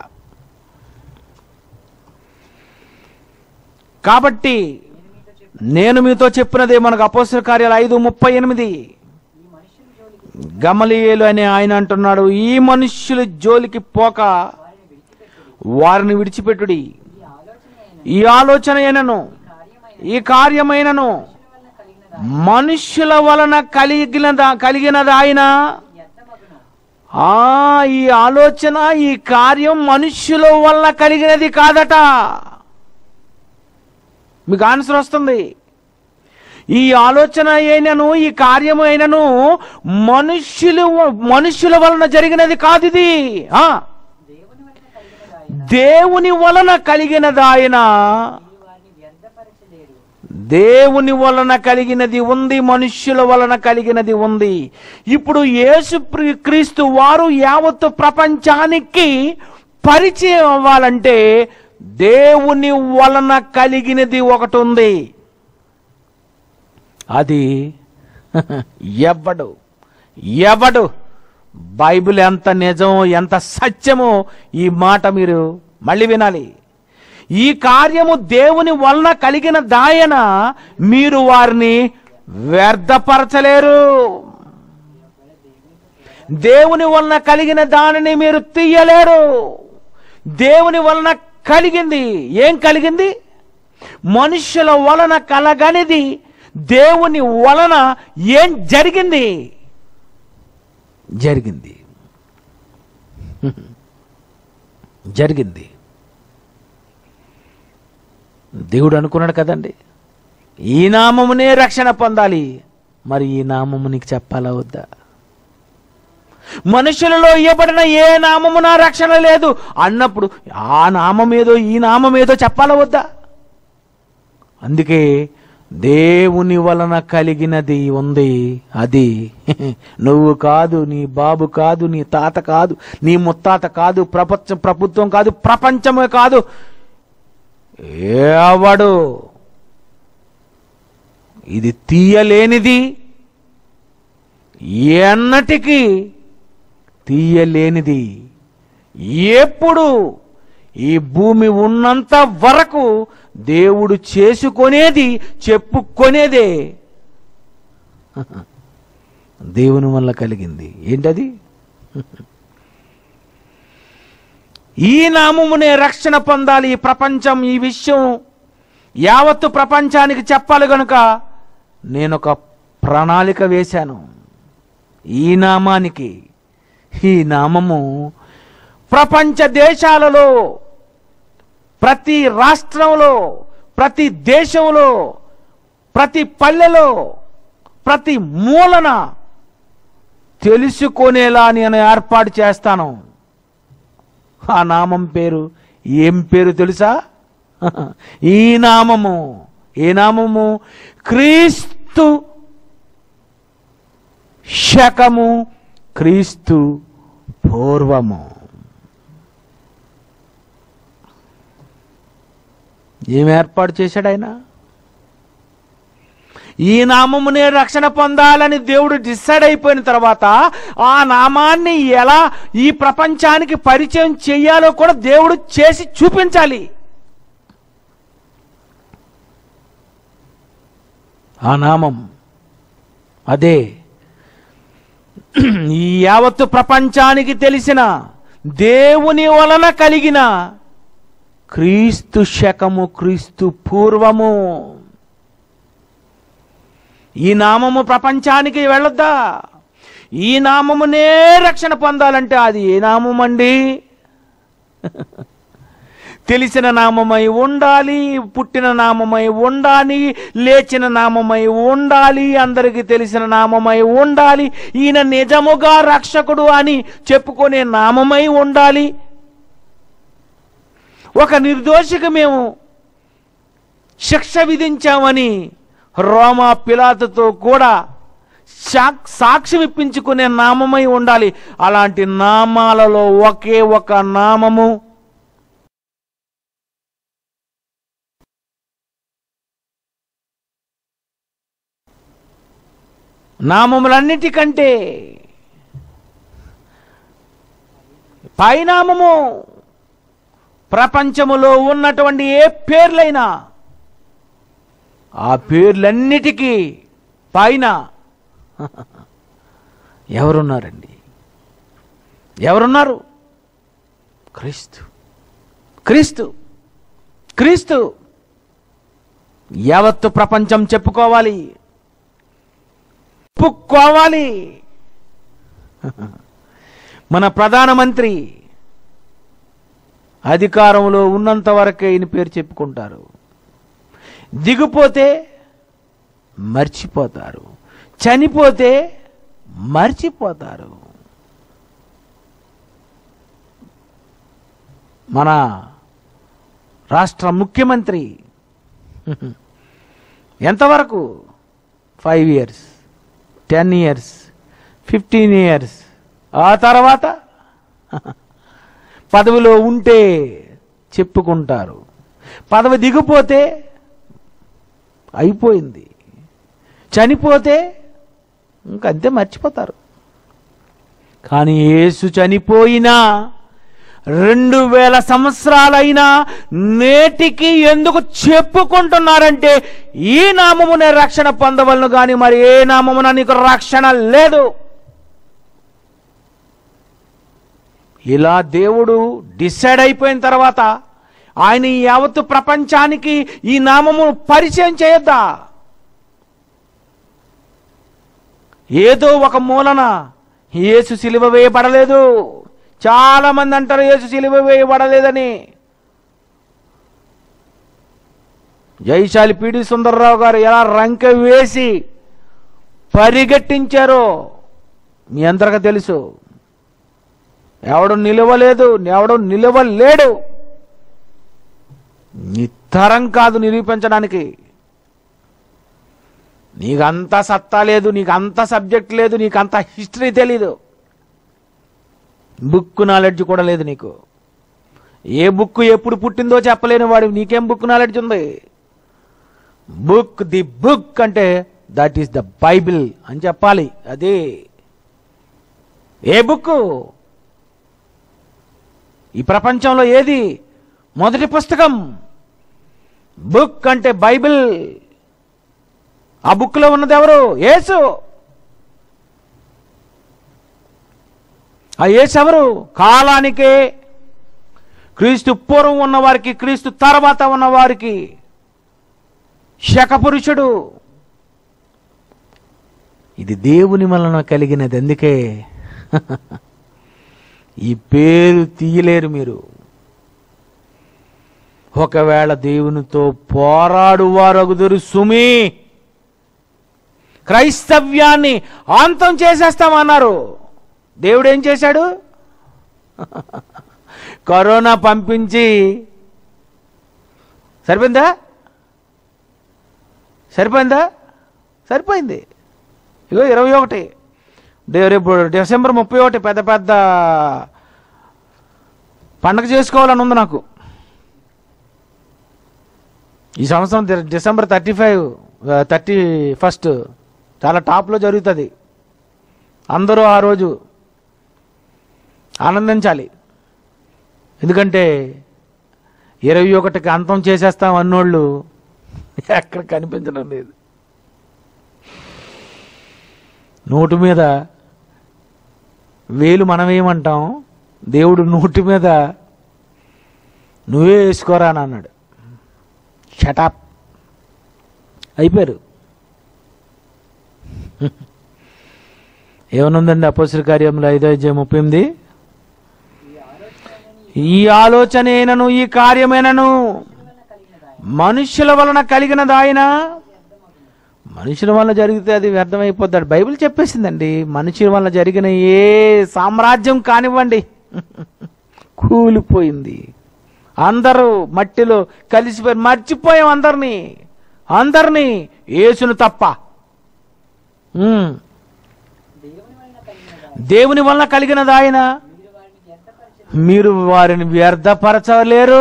కాబట్టి నేను మీతో చెప్పినదే మనకు అపోస్తుల కార్యాలు ఐదు ముప్పై ఎనిమిది ఈ మనుషుల జోలికి గమలియేలు అనే ఆయన అంటున్నాడు ఈ మనుష్యుల జోలికి పోక వారిని విడిచిపెట్టుడి వారిని విడిచిపెట్టుడి ఈ ఆలోచన అయిన ఈ ఆలోచన అయినను కార్యమైన ఈ కార్యమైనను వలన కలిగిన మనుష్యుల వలన కలిగిన కలిగినది ఆయన వ్యర్థమగును ఆ ఈ ఆలోచన ఈ కార్యం మనుష్యుల వలన కలిగినది కాదట మీకు ఆన్సర్ వస్తుంది ఈ ఆలోచన అయినను ఈ కార్యము అయినను మనుష్యులు మనుష్యుల వలన జరిగినది కాదు ఇది ఆ, దేవుని వలన కలిగినది ఆయన దేవుని వలన కలిగినది ఆయన మీరు వారిని వ్యర్థపరచలేరు దేవుని వలన కలిగినది ఉంది మనుష్యుల వలన కలిగినది ఉంది ఇప్పుడు యేసు ప్రి- క్రీస్తు వారు యావత్తు ప్రపంచానికి పరిచయం అవ్వాలంటే దేవుని వలన కలిగినది ఒకటి ఉంది అది ఎవడు ఎవడు బైబిల్ ఎంత నిజమో ఎంత సత్యమో ఈ మాట మీరు మళ్ళీ వినాలి ఈ కార్యము దేవుని వలన కలిగిన దాయన మీరు వారిని వ్యర్థపరచలేరు దేవుని వలన కలిగిన దానిని మీరు తీయలేరు దేవుని వలన కలిగింది ఏం కలిగింది మనుషుల వలన కలగనిది దేవుని వలన ఏం జరిగింది జరిగింది జరిగింది దేవుడు అనుకున్నాడు కదండి ఈ నామమునే రక్షణ పొందాలి మరి ఈ నామము నీకు చెప్పాలా వద్దా మనుషులలో ఇవ్వబడిన ఏ నామమున రక్షణ లేదు అన్నప్పుడు ఆ నామం ఏదో ఈ నామం ఏదో చెప్పాలా వద్దా అందుకే దేవుని వలన కలిగినది ఉంది అది నువ్వు కాదు నీ బాబు కాదు నీ తాత కాదు నీ ముత్తాత కాదు ప్రపంచ ప్రభుత్వం కాదు ప్రపంచమే కాదు ఎవడు ఇది తీయలేనిది ఎన్నటికీ తీయలేనిది ఎప్పుడు ఈ భూమి ఉన్నంత వరకు దేవుడు చేసుకొనేది చెప్పుకొనేదే దేవుని వల్ల కలిగింది ఏంటది ఈ నామమునే రక్షణ పొందాలి ఈ ప్రపంచం ఈ విషయం యావత్తు ప్రపంచానికి చెప్పాలి గనుక నేను ఒక ప్రణాళిక వేశాను ఈ నామానికి ఈ నామము ప్రపంచ దేశాలలో ప్రతి రాష్ట్రంలో ప్రతి దేశంలో ప్రతి పల్లెలో ప్రతి మూలన తెలుసుకునేలా నేను ఏర్పాటు చేస్తాను ఆ నామం పేరు ఏం పేరు తెలుసా ఈ నామము ఏ నామము క్రీస్తు శకము క్రీస్తు పూర్వము ఏం ఏర్పాటు చేశాడు ఆయన ఈ నామమునే రక్షణ పొందాలని దేవుడు డిసైడ్ అయిపోయిన తర్వాత ఆ నామాన్ని ఎలా ఈ ప్రపంచానికి పరిచయం చేయాలో కూడా దేవుడు చేసి చూపించాలి ఆ నామం అదే ఈ యావత్తు ప్రపంచానికి తెలిసిన దేవుని వలన కలిగిన క్రీస్తు శకము క్రీస్తు పూర్వము ఈ నామము ప్రపంచానికి వెళ్ళొద్దా ఈ నామమునే రక్షణ పొందాలంటే అది ఏ నామం అండి తెలిసిన నామమై ఉండాలి పుట్టిన నామమై ఉండాలి లేచిన నామమై ఉండాలి అందరికీ తెలిసిన నామమై ఉండాలి ఈయన నిజముగా రక్షకుడు అని చెప్పుకునే నామమై ఉండాలి ఒక నిర్దోషికి మేము శిక్ష విధించామని రోమా పిలాతుతో కూడా సాక్ సాక్ష్యం ఇప్పించుకునే నామమై ఉండాలి అలాంటి నామాలలో ఒకే ఒక నామము నామములన్నిటికంటే పైనామము ప్రపంచములో ఉన్నటువంటి ఏ పేర్లైనా ఆ పేర్లన్నిటికీ పైన ఎవరున్నారండి ఎవరున్నారు క్రీస్తు క్రీస్తు క్రీస్తు యావత్తు ప్రపంచం చెప్పుకోవాలి చెప్పుకోవాలి మన ప్రధానమంత్రి అధికారంలో ఉన్నంత వరకే ఈయన పేరు చెప్పుకుంటారు దిగిపోతే మర్చిపోతారు చనిపోతే మర్చిపోతారు మన రాష్ట్ర ముఖ్యమంత్రి ఎంతవరకు five years ten years fifteen years ఆ తర్వాత పదవిలో ఉంటే చెప్పుకుంటారు పదవి దిగిపోతే అయిపోయింది చనిపోతే ఇంకంతే మర్చిపోతారు కానీ యేసు చనిపోయినా రెండు వేల సంవత్సరాలైనా నేటికి ఎందుకు చెప్పుకుంటున్నారంటే ఈ నామమునే రక్షణ పొందవలను కానీ మరి ఏ నామమున నీకు రక్షణ లేదు ఇలా దేవుడు డిసైడ్ అయిపోయిన తర్వాత ఆయన ఈ యావత్తు ప్రపంచానికి ఈ నామము పరిచయం చేయొద్దా ఏదో ఒక మూలన యేసు సిలువ వేయబడలేదు చాలా మంది అంటారు యేసు సిలువ వేయబడలేదని జైశాలి పిడి సుందర్రావు గారు ఎలా రంక వేసి పరిగెట్టించారో మీ అందరికీ తెలుసు ఎవడు నిలవలేదు ఎవడు నిలవలేడు నీ తరం కాదు నిరూపించడానికి నీకంత సత్తా లేదు నీకు అంత సబ్జెక్ట్ లేదు నీకు అంత హిస్టరీ తెలీదు బుక్ నాలెడ్జ్ కూడా లేదు నీకు ఏ బుక్ ఎప్పుడు పుట్టిందో చెప్పలేని వాడు నీకేం బుక్ నాలెడ్జ్ ఉంది బుక్ ది బుక్ అంటే దట్ ఈస్ ద బైబిల్ అని చెప్పాలి అదే ఏ బుక్ ఈ ప్రపంచంలో ఏది మొదటి పుస్తకం బుక్ అంటే బైబిల్ ఆ బుక్లో ఉన్నది ఎవరు యేసు ఆ యేసు ఎవరు కాలానికే క్రీస్తు పూర్వం ఉన్నవారికి క్రీస్తు తర్వాత ఉన్నవారికి శకపురుషుడు ఇది దేవుని వలన కలిగినది అందుకే ఈ పేరు తీయలేరు మీరు ఒకవేళ దేవునితో పోరాడువారగుదురు సుమి క్రైస్తవ్యాన్ని అంతం చేసేస్తామన్నారు దేవుడు ఏం చేశాడు కరోనా పంపించి సరిపోయిందా సరిపోయిందా సరిపోయింది ఇగో ఇరవై ఒకటి డే- రేపు డిసెంబర్ ముప్పై ఒకటి పెద్ద పెద్ద పండగ చేసుకోవాలని ఉంది నాకు ఈ సంవత్సరం డి- December thirty five thirty first చాలా టాప్లో జరుగుతుంది అందరూ ఆ రోజు ఆనందించాలి ఎందుకంటే ఇరవై ఒకటికి అంతం చేసేస్తాం అన్నోళ్ళు ఎక్కడ కనిపించడం లేదు నోటు మీద వేలు మనం ఏమంటాం దేవుడు నోటి మీద నువ్వే వేసుకోరా అని అన్నాడు షటాప్ అయిపోయారు ఏమనుందండి అపోసరి కార్యంలో ఐదో అధ్యాయం ముప్పై ఎనిమిది ఈ ఆలోచనేనను ఈ కార్యమేనను మనుష్యుల వలన కలిగినదాయన మనుషుల వల్ల జరిగితే అది వ్యర్థమైపోతాడు బైబిల్ చెప్పేసిందండి మనుషుల వల్ల జరిగిన ఏ సామ్రాజ్యం కానివ్వండి కూలిపోయింది అందరూ మట్టిలో కలిసిపోయి మర్చిపోయాం అందరినీ అందరినీ యేసును తప్ప ఉమ్. దేవుని వలన కలిగినది ఆయన మీరు వారిని వ్యర్థపరచలేరు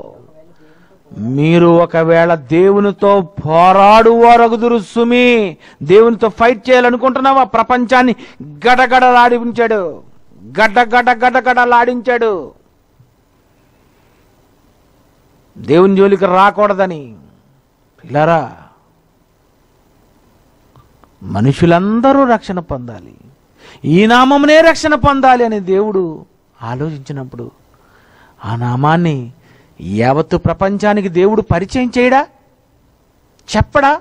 మీరు ఒకవేళ దేవునితో పోరాడువారగుదురు సుమి దేవునితో ఫైట్ చేయాలనుకుంటున్నావా ప్రపంచాన్ని గడగడలాడించాడు గడ్డ గడ్డ గడ్డ గడలాడించాడు దేవుని జోలికి రాకూడదని పిల్లరా మనుషులందరూ రక్షణ పొందాలి ఈ నామమునే రక్షణ పొందాలి అని దేవుడు ఆలోచించినప్పుడు ఆ నామాన్ని యావత్తు ప్రపంచానికి దేవుడు పరిచయం చేయడా చెప్పడా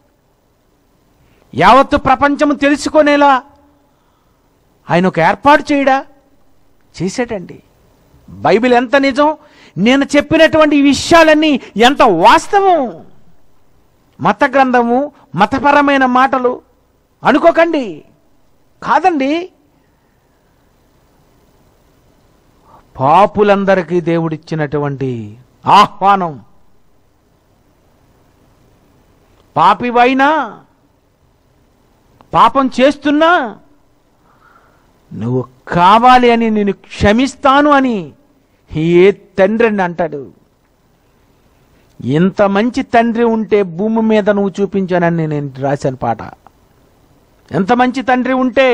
యావత్తు ప్రపంచము తెలుసుకునేలా ఆయన ఒక ఏర్పాటు చేయడా చేసేటండి బైబిల్ ఎంత నిజం నేను చెప్పినటువంటి ఈ విషయాలన్నీ ఎంత వాస్తవం మత గ్రంథము మతపరమైన మాటలు అనుకోకండి కాదండి పాపులందరికీ దేవుడిచ్చినటువంటి ఆహ్వానం పాపివైనా పాపం చేస్తున్నా నువ్వు కావాలి అని నేను క్షమిస్తాను అని ఏ తండ్రి అని అంటాడు ఇంత మంచి తండ్రి ఉంటే భూమి మీద నువ్వు చూపించానని నేను రాశాను పాట ఎంత మంచి తండ్రి ఉంటే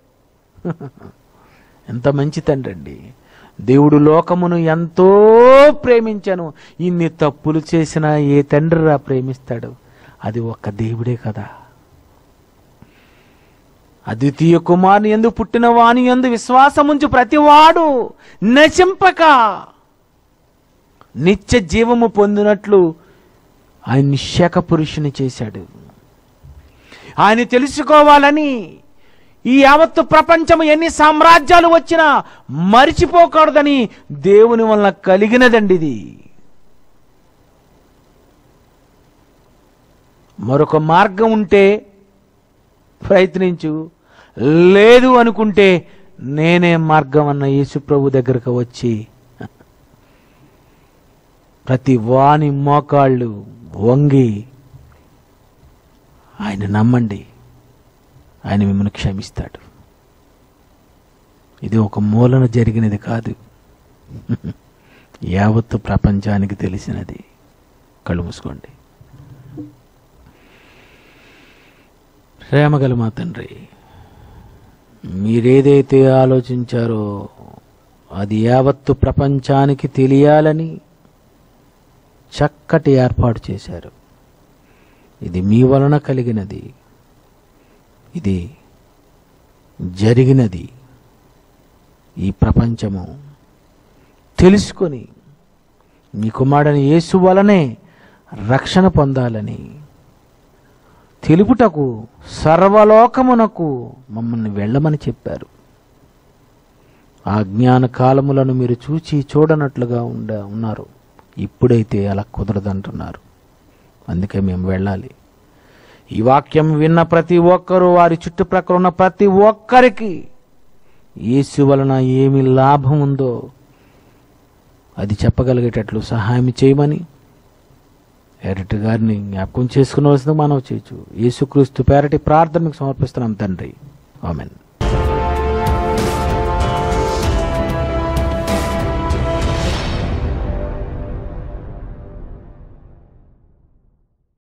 ఎంత మంచి తండ్రి అండి దేవుడు లోకమును ఎంతో ప్రేమించను ఇన్ని తప్పులు చేసినా ఏ తండ్రి రా ప్రేమిస్తాడు అది ఒక్క దేవుడే కదా అద్వితీయ కుమారుని ఎందు పుట్టిన వాని ఎందు విశ్వాసముంచు ప్రతివాడు నశింపక నిత్య జీవము పొందినట్లు ఆయన శక పురుషుని చేశాడు ఆయన తెలుసుకోవాలని ఈ యావత్తు ప్రపంచం ఎన్ని సామ్రాజ్యాలు వచ్చినా మరిచిపోకూడదని దేవుని వలన కలిగినదండి ఇది మరొక మార్గం ఉంటే ప్రయత్నించు లేదు అనుకుంటే నేనే మార్గం అన్న యేసు ప్రభు దగ్గరకు వచ్చి ప్రతి వాని మోకాళ్ళు వంగి ఆయన నమ్మండి ఆయన మిమ్మల్ని క్షమిస్తాడు ఇది ఒక మూలన జరిగినది కాదు యావత్తు ప్రపంచానికి తెలిసినది కళ్ళు మూసుకోండి ప్రేమగల మా తండ్రి మీరేదైతే ఆలోచించారో అది యావత్తు ప్రపంచానికి తెలియాలని చక్కటి ఏర్పాటు చేశారు ఇది మీ వలన కలిగినది ఇది జరిగినది ఈ ప్రపంచము తెలుసుకొని మీ కుమారుని యేసు వలనే రక్షణ పొందాలని తెలుపుటకు సర్వలోకమునకు మమ్మల్ని వెళ్ళమని చెప్పారు ఆ జ్ఞాన కాలములను మీరు చూచి చూడనట్లుగా ఉండ ఉన్నారు ఇప్పుడైతే అలా కుదరదంటున్నారు అందుకే మేము వెళ్ళాలి ఈ వాక్యం విన్న ప్రతి ఒక్కరూ వారి చుట్టుప్రక్కల ఉన్న ప్రతి ఒక్కరికి యేసు వలన ఏమి లాభం ఉందో అది చెప్పగలిగేటట్లు సహాయం చేయమని ఎడిటర్ గారిని జ్ఞాపకం చేసుకునవలసింది మనం చేయొచ్చు యేసుక్రీస్తు పేరటి ప్రార్థనకు సమర్పిస్తున్నాం తండ్రి ఆమెన్